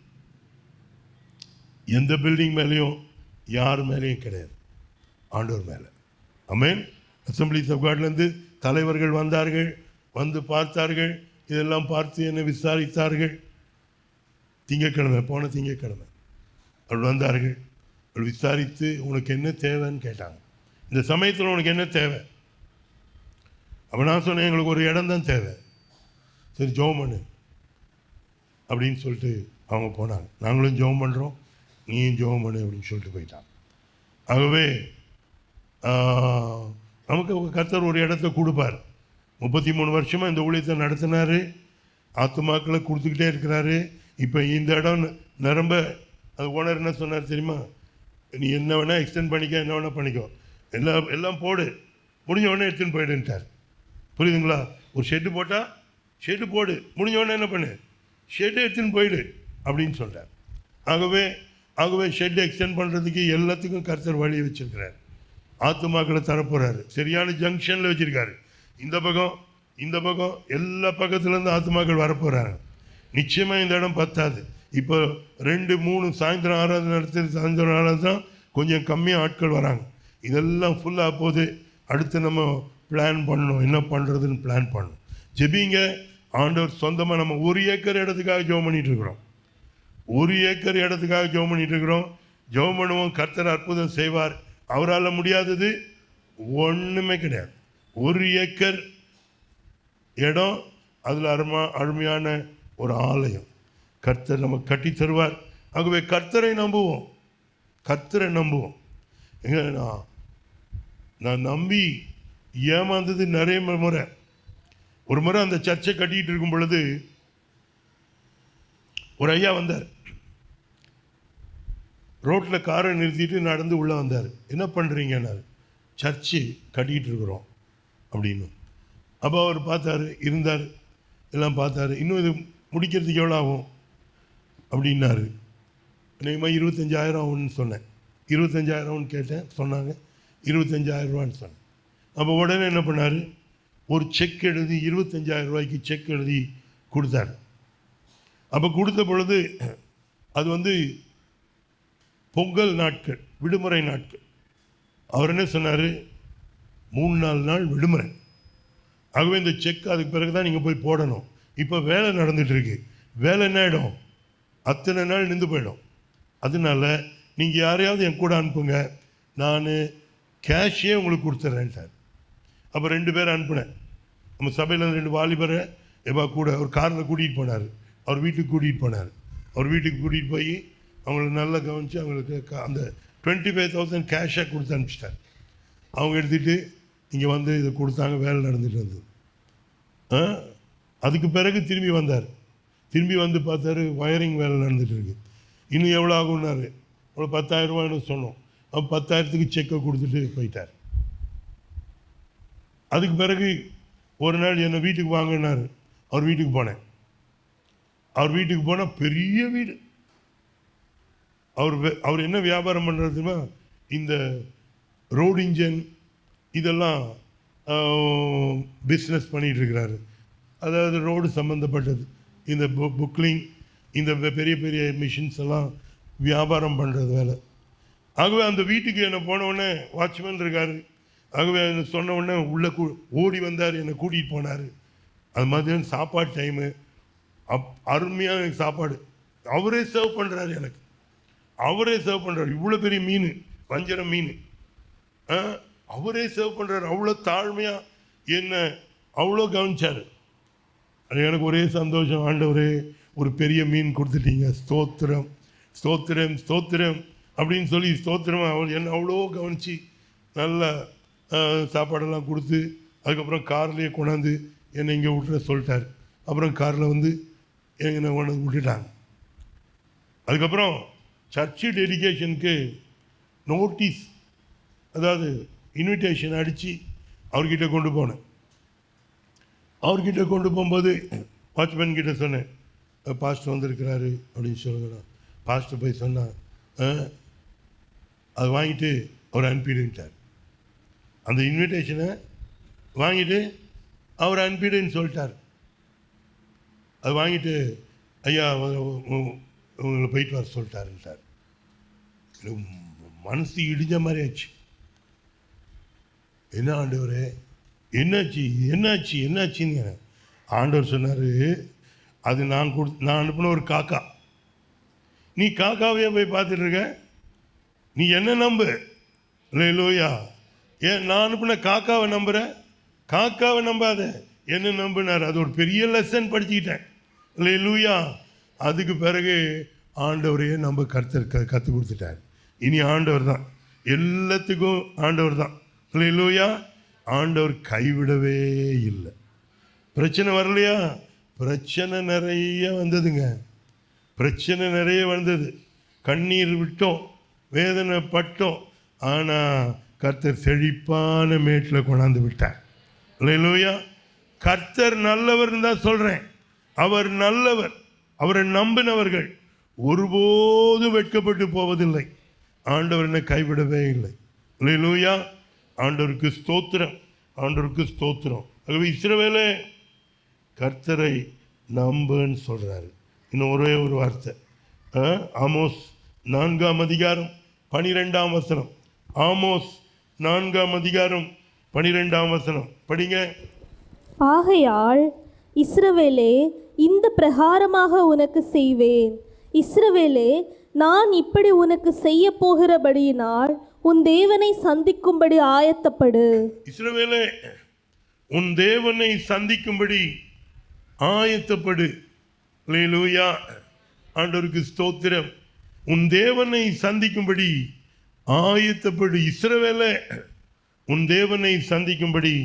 எந்த பில்டிங் மேலேயும் யார் மேலேயும் கிடையாது ஆண்டவர் மேலே அமேன் அசம்பிளிஸ் ஆஃப் காட்லேருந்து தலைவர்கள் வந்தார்கள் வந்து பார்த்தார்கள் இதெல்லாம் பார்த்து என்னை விசாரித்தார்கள் திங்கக்கிழமை போன திங்கக்கிழமை அவள் வந்தார்கள் அவள் விசாரித்து உனக்கு என்ன தேவைன்னு கேட்டாங்க இந்த சமயத்தில் உனக்கு என்ன தேவை அப்போ நான் சொன்னேன் எங்களுக்கு ஒரு இடம் தான் தேவை சரி ஜெபம் பண்ணு அப்படின்னு சொல்லிட்டு அவங்க போனாங்க நாங்களும் ஜெபம் பண்ணுறோம் நீயும் ஜெபம் பண்ணு அப்படின்னு சொல்லிட்டு போயிட்டாங்க ஆகவே ஆஹ், நமக்கு கர்த்தர் ஒரு இடத்த கொடுப்பார் முப்பத்தி மூணு வருஷமாக இந்த ஊழியத்தை நடத்தினாரு ஆத்துமாக்களை கொடுத்துக்கிட்டே இருக்கிறாரு இப்போ இந்த இடம் ந- நிரம்ப அது ஓனர் என்ன சொன்னார் தெரியுமா நீ என்ன வேணால் எக்ஸ்டெண்ட் பண்ணிக்க என்ன வேணால் பண்ணிக்கோ எல்லாம் எல்லாம் போடு முடிஞ்ச உடனே எடுத்துன்னு போயிடுன்ட்டார் புரியுதுங்களா ஒரு ஷெட்டு போட்டால் ஷெட்டு போடு முடிஞ்ச உடனே என்ன பண்ணு ஷெட்டு எடுத்துன்னு போயிடு அப்படின்னு சொல்கிறார் ஆகவே ஆகவே ஷெட் எக்ஸ்டெண்ட் பண்ணுறதுக்கு எல்லாத்துக்கும் கர்த்தர் வழி வச்சிருக்கிறார் ஆத்துமாக்களை தரப்போறாரு சரியான ஜங்ஷனில் வச்சிருக்காரு இந்த பக்கம் இந்த பக்கம் எல்லா பக்கத்துலேருந்து ஆத்துமாக்கள் வரப்போறாங்க நிச்சயமாக இந்த இடம் பத்தாது இப்போ ரெண்டு மூணு சாயந்தரம் ஆராதனை நடத்தி சாயந்தரம் ஆராதனை கொஞ்சம் கம்மியாக ஆட்கள் வராங்க இதெல்லாம் ஃபுல்லாக போது அடுத்து நம்ம பிளான் பண்ணணும் என்ன பண்ணுறதுன்னு பிளான் பண்ணணும் ஜெபிங்க ஆண்டவர் சொந்தமாக நம்ம ஒரு ஏக்கர் இடத்துக்காக ஜெபம் பண்ணிட்டு இருக்கிறோம் ஒரு ஏக்கர் இடத்துக்காக ஜெபம் பண்ணிட்டு இருக்கிறோம் ஜெபம் பண்ணுவோம் கர்த்தர் அற்புதம் செய்வார் அவரால் முடியாதது ஒன்றுமே கிடையாது ஒரு ஏக்கர் இடம் அதில் அருமா அருமையான ஒரு ஆலயம் கர்த்தர் நம்ம கட்டி தருவார் ஆகவே கர்த்தரை நம்புவோம் கர்த்தரை நம்புவோம் எங்க நான் நான் நம்பி ஏமாந்தது நிறைய முறை ஒரு முறை அந்த சர்ச்சை கட்டிக்கிட்டு இருக்கும் பொழுது ஒரு ஐயா வந்தார் ரோட்டில் காரை நிறுத்திட்டு நடந்து உள்ளே வந்தார் என்ன பண்ணுறீங்கன்னாரு சர்ச்சு கட்டிக்கிட்டு இருக்கிறோம் அப்படின்னு அப்போ அவர் பார்த்தாரு இருந்தார் எல்லாம் பார்த்தாரு இன்னும் இது முடிக்கிறதுக்கு எவ்வளோ ஆகும் அப்படின்னாரு அநேகமாக இருபத்தஞ்சாயிரம் ஆகும்னு சொன்னேன் இருபத்தஞ்சாயிரம்னு கேட்டேன் சொன்னாங்க இருபத்தஞ்சாயிரம் ரூபான்னு சொன்னேன் அப்போ உடனே என்ன பண்ணார் ஒரு செக் எழுதி இருபத்தஞ்சாயிரம் ரூபாய்க்கு செக் எழுதி கொடுத்தாரு அப்போ கொடுத்த பொழுது அது வந்து பொங்கல் நாட்கள் விடுமுறை நாட்கள் அவர் என்ன சொன்னார் மூணு நாலு நாள் விடுமுறை ஆகவே இந்த செக் அதுக்கு பிறகு தான் நீங்கள் போய் போடணும் இப்போ வேலை நடந்துட்டு இருக்கு வேலை என்ன ஆகிடும் அத்தனை நாள் நின்று போயிடும் அதனால நீங்கள் யாரையாவது என் கூட அனுப்புங்க நான் கேஷே உங்களுக்கு கொடுத்துட்றேன்ட்டார் அப்போ ரெண்டு பேரை அனுப்புனேன் நம்ம சபையில் ரெண்டு வாலிபரை எப்பா கூட ஒரு காரில் கூட்டிகிட்டு போனார் அவர் வீட்டுக்கு கூட்டிகிட்டு போனார் அவர் வீட்டுக்கு கூட்டிகிட்டு போய் அவங்கள நல்லா கவனித்து அவங்களுக்கு க- அந்த டுவெண்ட்டி ஃபைவ் தௌசண்ட் கேஷாக கொடுத்து அனுப்பிச்சிட்டார் அவங்க எடுத்துகிட்டு இங்கே வந்து இதை கொடுத்தாங்க வேலை நடந்துட்டு வந்தது ஆ? அதுக்கு பிறகு திரும்பி வந்தார் திரும்பி வந்து பார்த்தாரு வயரிங் வேலை நடந்துட்டு இருக்கு இன்னும் எவ்வளோ ஆகும்னாரு ஒரு பத்தாயிரம் ரூபான்னு சொன்னோம் அவன் பத்தாயிரத்துக்கு செக்கை கொடுத்துட்டு போயிட்டார் அதுக்கு பிறகு ஒரு நாள் என்னை வீட்டுக்கு வாங்கினார் அவர் வீட்டுக்கு போனேன் அவர் வீட்டுக்கு போனால் பெரிய வீடு அவர் வே- அவர் என்ன வியாபாரம் பண்ணுறதுன்னா இந்த ரோடு இன்ஜின் இதெல்லாம் பிஸ்னஸ் பண்ணிட்டு இருக்கிறாரு அதாவது ரோடு சம்மந்தப்பட்டது இந்த பு- புக்லிங் இந்த பெ- பெரிய பெரிய மிஷின்ஸ் எல்லாம் வியாபாரம் பண்ணுறது வேலை ஆகவே அந்த வீட்டுக்கு என்னை போன உடனே வாட்ச்மேன் இருக்காரு ஆகவே என்னை சொன்ன உடனே உள்ளே கூ ஓடி வந்தார் என்னை கூட்டிகிட்டு போனார் அது மதியம் சாப்பாடு டைமு அப் அருமையான எனக்கு சாப்பாடு அவரே சர்வ் பண்ணுறாரு எனக்கு அவரே சர்வ் பண்ணுறாரு இவ்வளோ பெரிய மீன் வஞ்சரம் மீன் ஆ, அவரே சர்வ் பண்ணுறாரு அவ்வளோ தாழ்மையாக என்ன அவ்வளோ கவனிச்சார் அது எனக்கு ஒரே சந்தோஷம் ஆண்டவரே ஒரு பெரிய மீன் கொடுத்துட்டீங்க ஸ்தோத்திரம் ஸ்தோத்திரம் ஸ்தோத்திரம் அப்படின்னு சொல்லி ஸ்தோத்திரம் அவர் என்ன அவ்வளோ கவனித்து நல்ல ஆ, சாப்பாடெல்லாம் கொடுத்து அதுக்கப்புறம் கார்லேயே கொண்டாந்து என்னை இங்கே விட்டுற சொல்லிட்டார் அப்புறம் காரில் வந்து என்னை கொண்டு வந்து விட்டுட்டாங்க அதுக்கப்புறம் சர்ச்சு டெடிகேஷனுக்கு நோட்டீஸ் அதாவது இன்விடேஷன் அடித்து அவர்கிட்ட கொண்டு போனேன் அவர்கிட்ட கொண்டு போகும்போது வாட்ச்மேன் கிட்ட சொன்னேன் பாஸ்டர் வந்திருக்கிறாரு அப்படின்னு சொல்லுங்கண்ணா பாஸ்டர் போய் சொன்னா "ஆ, அது வாங்கிட்டு அவர் அனுப்பிடுன்ட்டார் அந்த இன்விடேஷனை வாங்கிட்டு அவர் அனுப்பிடுன்னு சொல்லிட்டார் அது வாங்கிட்டு ஐயா உ- உ- உங்களை போயிட்டு வர சொல்லிட்டாருன்ட்டார் எனக்கு மனசு இடிஞ்ச மாதிரி ஆச்சு என்ன ஆண்டவரே என்னாச்சு என்னாச்சு என்னாச்சுன்னு ஆண்டவர் சொன்னார் அது நான் கொடு நான் அனுப்பின ஒரு காக்கா நீ காக்காவையே போய் பார்த்துட்டு இருக்க நீ என்ன நம்பு லோயா ஏன் நான் அனுப்பின காக்காவை நம்புற காக்காவை நம்பாத என்ன நம்பினார் அது ஒரு பெரிய லெசன் படிச்சுக்கிட்டேன் லூயா அதுக்கு பிறகு ஆண்டவரையே நம்ம கர்த்தர் க கற்றுக் கொடுத்துட்டார் இனி ஆண்டவர் தான் எல்லாத்துக்கும் ஆண்டவர் தான் லூயா ஆண்டவர் கைவிடவே இல்லை பிரச்சனை வரலையா பிரச்சனை நிறைய வந்ததுங்க பிரச்சனை நிறைய வந்தது கண்ணீர் விட்டோம் வேதனை பட்டோம் ஆனால் கர்த்தர் செழிப்பான மேட்டில் கொண்டாந்து விட்டார் இல்லையா கர்த்தர் நல்லவர்னு தான் சொல்கிறேன் அவர் நல்லவர் அவரை நம்பினவர்கள் ஒருபோதும் வெட்கப்பட்டு போவதில்லை ஆண்டவர் என்னை கைவிடவே இல்லை இல்லையா ஆண்டவருக்கு ஸ்தோத்திரம் ஆண்டவருக்கு ஸ்தோத்திரம் ஆகவே இஸ்ரவேலே கர்த்தரை நம்புன்னு சொல்கிறாரு இன்னும் ஒரே ஒரு வார்த்தை ஆ, ஆமோஸ் நான்காம் அதிகாரம் பனிரெண்டாம் வசனம் ஆமோஸ் நான்காம் அதிகாரம் பனிரெண்டாம் வசனம் படிங்க ஆகையால் இஸ்ரவேலே இந்த பிரகாரமாக உனக்கு செய்வேன் இஸ்ரவேலே நான் இப்படி உனக்கு செய்ய போகிறபடியினால் உன் தேவனை சந்திக்கும்படி ஆயத்தப்படு இஸ்ரவேலே உன் தேவனை சந்திக்கும்படி ஆயத்தப்படு லூயா ஆண்டவருக்கு ஸ்தோத்திரம் உன் தேவனை சந்திக்கும்படி ஆயத்தப்படு இஸ்ரவேலே உன் தேவனை சந்திக்கும்படி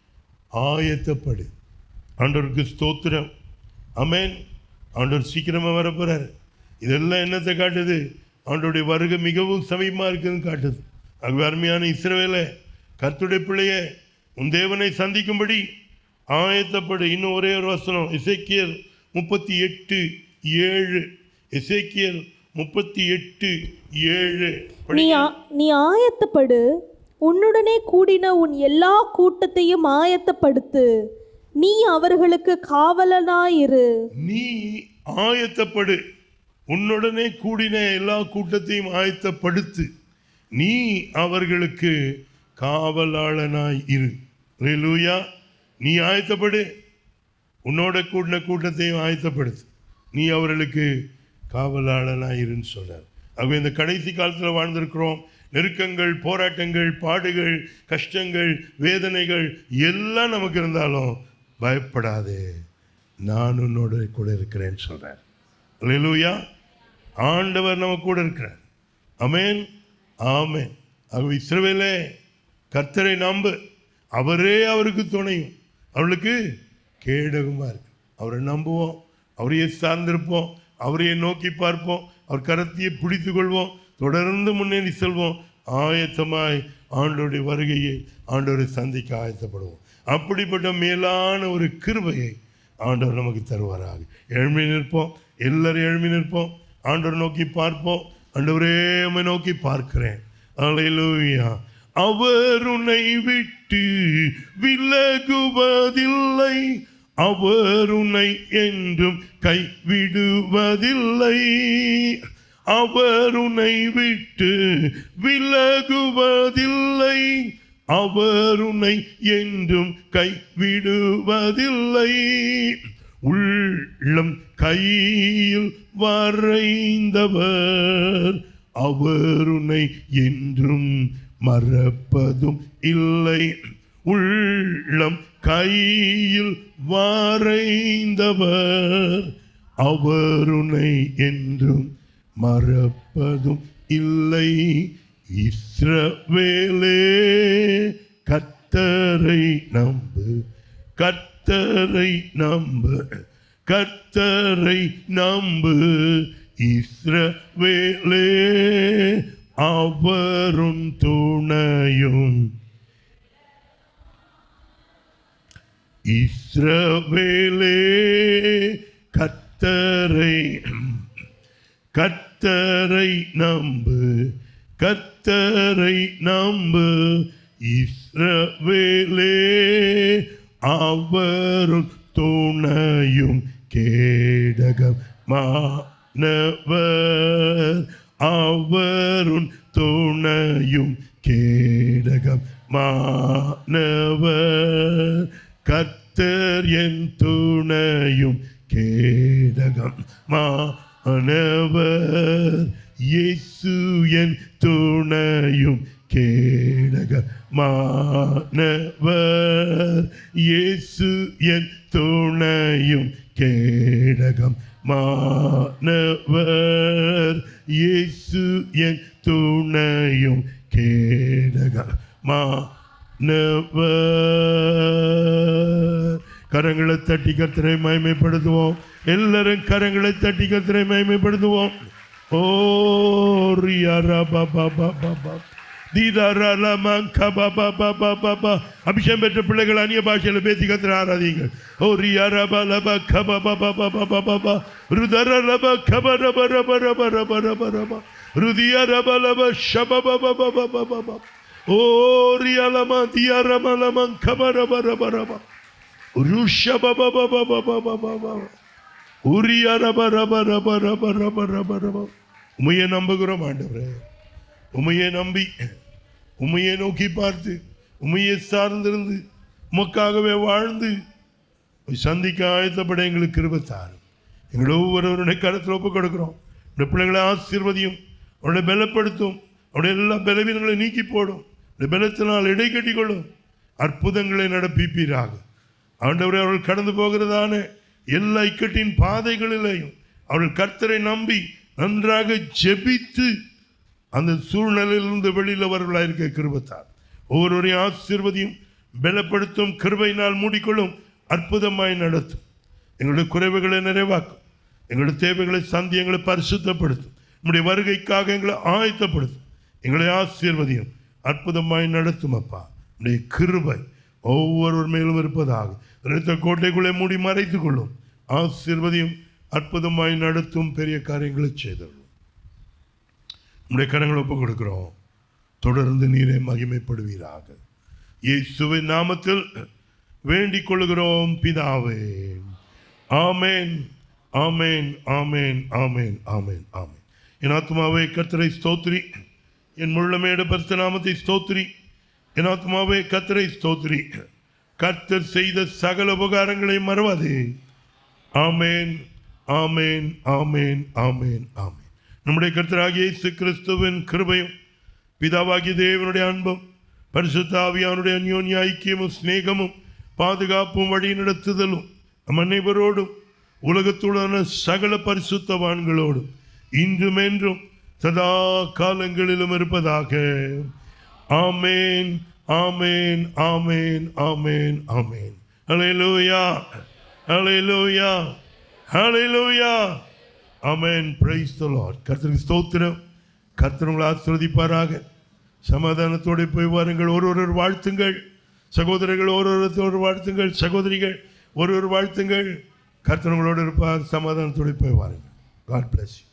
ஆயத்தப்படு ஆண்டவருக்கு ஸ்தோத்திரம் அமேன் ஆண்டவர் சீக்கிரமாக வரப்போறார் இதெல்லாம் என்னத்தை காட்டுது ஆண்டவருடைய வருகை மிகவும் சமீபமாக இருக்குதுன்னு காட்டுது அது அருமையான இஸ்ரவேலை கர்த்துடைய பிள்ளைய உன் தேவனை சந்திக்கும்படி ஆயத்தப்படு இன்னும் ஒரே ஒரு வசனம் இசைக்கியல் முப்பத்தி எட்டு ஏழு இசைக்கியல் முப்பத்தி எட்டு ஏழு நீ ஆ- நீ ஆயத்தப்படு உன்னுடனே கூடின உன் எல்லா கூட்டத்தையும் ஆயத்தப்படுத்து நீ அவர்களுக்கு காவலனாயிரு நீ ஆயத்தப்படு உன்னுடனே கூடின எல்லா கூட்டத்தையும் ஆயத்தப்படுத்து நீ அவர்களுக்கு காவலாளனாய் இரு லூயா நீ ஆயத்தப்படு உன்னோட கூடின கூட்டத்தையும் ஆயத்தப்படுத்து நீ அவர்களுக்கு காவலாளனாய் இருன்னு சொல்றார் ஆகவே இந்த கடைசி காலத்தில் வாழ்ந்திருக்கிறோம் நெருக்கங்கள் போராட்டங்கள் பாடுகள் கஷ்டங்கள் வேதனைகள் எல்லாம் நமக்கு இருந்தாலும் பயப்படாதே நான் உன்னோட கூட இருக்கிறேன்னு சொல்றார் அல்லேலூயா ஆண்டவர் நம்ம கூட இருக்கிறார் அமேன் ஆமென் ஆகவே இஸ்ரவேலே கர்த்தரை நம்பு அவரே அவருக்கு துணையும் அவளுக்கு கேடகமாக இருக்கு அவரை நம்புவோம் அவரையே சார்ந்திருப்போம் அவரையே நோக்கி பார்ப்போம் அவர் கரத்தையே பிடித்து கொள்வோம் தொடர்ந்து முன்னேறி செல்வோம் ஆயத்தமாய் ஆண்டோடைய வருகையை ஆண்டவரை சந்திக்க ஆயத்தப்படுவோம் அப்படிப்பட்ட மேலான ஒரு கிருபையை ஆண்டவர் நமக்கு தருவாராக எழுமி நிற்போம் எல்லாரும் எழுமி நிற்போம் ஆண்டவர் நோக்கி பார்ப்போம் ஆண்டவரே உம்மை நோக்கி பார்க்கிறேன் அல்லேலூயா அவர் உன்னை விட்டு விலகுவதில்லை அவர் உன்னை என்றும் கைவிடுவதில்லை அவர் உன்னை விட்டு விலகுவதில்லை அவர் உன்னை என்றும் கைவிடுவதில்லை உள்ளம் கையில் வரைந்தவர் அவர் உன்னை என்றும் மறப்பதும் இல்லை உள்ளம் கையில் வரைந்தவர் அவர் உன்னை என்றும் மறப்பதும் இல்லை இஸ்ரவேலே கர்த்தரை நம்பு கர்த்தரை நம்பு கர்த்தரை நம்பு இஸ்ரவேலே அவரும் துணையும் இஸ்ரவேலே கர்த்தரை கர்த்தரை நம்பு கர்த்தரை நம்பு இஸ்ரவேலே அவரும் துணையும் கேடகம் மாணவர் அவரும் துணையும் கேடகம் மாணவர் கர்த்தர் என் துணையும் கேடகம் மாணவர் இயேசு என் துணையும் கேடகம் மாணவர் இயேசு என் துணையும் கேடகம் மாணவர் இயேசு என் துணையும் கேடகம் மாணவர் கரங்களை தட்டி கர்த்தரை மகிமைப்படுத்துவோம் எல்லாரும் கரங்களை தட்டி கர்த்தரை மகிமைப்படுத்துவோம் ஓ ரியா ரா பா பா பா பா பா தீதா ரா லா மா கா பா பா பா பா பா பா அபிஷேகம் பெற்ற பிள்ளைகள் அந்நிய பாஷையில பேசி கத்திர ஆராதிங்கள் ஓ ரியா ரா பா லா பா கா பா பா பா பா பா பா பா பா ருதர லா பா கா பா ரா பா ரா பா ரா பா ரா பா ரா பா ரா பா ருதியா ரா பா லா பா ஷ பா பா பா பா பா பா பா பா ஓ ரியலமா தியரமலமம் கபரபரபரபா ருஷபபபபபபபபபப உரியரபரபரபரபரபரபரப உமையை நம்புகிறோம் ஆண்டவரே உமையை நம்பி உமையை நோக்கி பார்த்து உமையை சார்ந்திருந்து உமக்காகவே வாழ்ந்து உம்மை சந்திக்க ஆயத்தப்பட எங்களுக்கு கிருபத்தார் எங்களை ஒவ்வொருவருடைய கருத்தில் ஒப்புக் கொடுக்கிறோம் உடைய பிள்ளைகளை ஆசீர்வதியும் அவருடைய பலப்படுத்தும் அவருடைய எல்லா பலவீனங்களை நீக்கி போடும் உடைய பலத்தினால் இடை கட்டிக்கொள்ளும் அற்புதங்களை நடப்பிப்பீராக ஆண்டவரே அவர்கள் கடந்து போகிறதான எல்லா இக்கட்டின் பாதைகளிலேயும் அவர்கள் கர்த்தரை நம்பி நன்றாக ஜெபித்து அந்த சூழ்நிலையிலிருந்து வெளியில் அவர்களாக இருக்க கிருபத்தார் ஒவ்வொருவரையும் ஆசீர்வதியும் பலப்படுத்தும் கிருபையினால் மூடிக்கொள்ளும் அற்புதமாய் நடத்தும் எங்களுடைய குறைவுகளை நிறைவாக்கும் எங்களுடைய தேவைகளை சந்தி எங்களை பரிசுத்தப்படுத்தும் நம்முடைய வருகைக்காக எங்களை ஆயத்தப்படுத்தும் எங்களை ஆசீர்வதியும் அற்புதமாய் நடத்தும் அப்பா உடைய கிருபை ஒவ்வொருவர் மேலும் இருப்பதாக இரத்த கோட்டைக்குள்ளே மூடி மறைத்துக் கொள்ளும் ஆசீர்வதியும் அற்புதமாய் நடத்தும் பெரிய காரியங்களை செய்தருளும் உடைய கரங்களை ஒப்புக் கொடுக்கிறோம் தொடர்ந்து நீரை மகிமைப்படுவீராக இயேசுவின் நாமத்தில் வேண்டிக் கொள்கிறோம் பிதாவே ஆமேன் ஆமேன் ஆமேன் ஆமேன் ஆமேன் ஆமேன் என் ஆத்மாவே கர்த்தரை ஸ்தோத்ரி என் முள்ளமேட பரிசு நாமத்தை ஸ்தோத்ரி என் ஆத்மாவே கர்த்தரை ஸ்தோத்ரி கர்த்தர் செய்த சகல உபகாரங்களை மறவாதே ஆமேன் ஆமேன் ஆமேன் ஆமேன் ஆமேன் நம்முடைய கர்த்தராகிய இயேசு கிறிஸ்துவின் கிருபையும் பிதாவாகிய தேவனுடைய அன்பும் பரிசுத்த ஆவியானுடைய அந்யோன்ய ஐக்கியமும் சிநேகமும் பாதுகாப்பும் வழி நடத்துதலும் நம் அனைவரோடும் உலகத்துடன சகல பரிசுத்தவான்களோடும் இன்றும் என்றும் சதா காலங்களிலும் இருப்பதாக ஆமேன் ஆமேன் ஆமேன் ஆமேன் ஆமேன் ஹalleluya ஹalleluya ஹalleluya ஆமென் பிரைஸ் தி லார்ட் கர்த்தருக்கு ஸ்தோத்திரம் கர்த்தர் உங்களை ஆசீர்வதிப்பாராக சமாதானத்தோடு போய் வாருங்கள் ஒரு ஒரு வாழ்த்துங்கள் சகோதரர்கள் ஒரு ஒரு வாழ்த்துங்கள் சகோதரிகள் ஒரு ஒரு வாழ்த்துங்கள் கர்த்தர் உங்களோடு இருப்பார் சமாதானத்தோடு போய் வாருங்கள் காட் bless you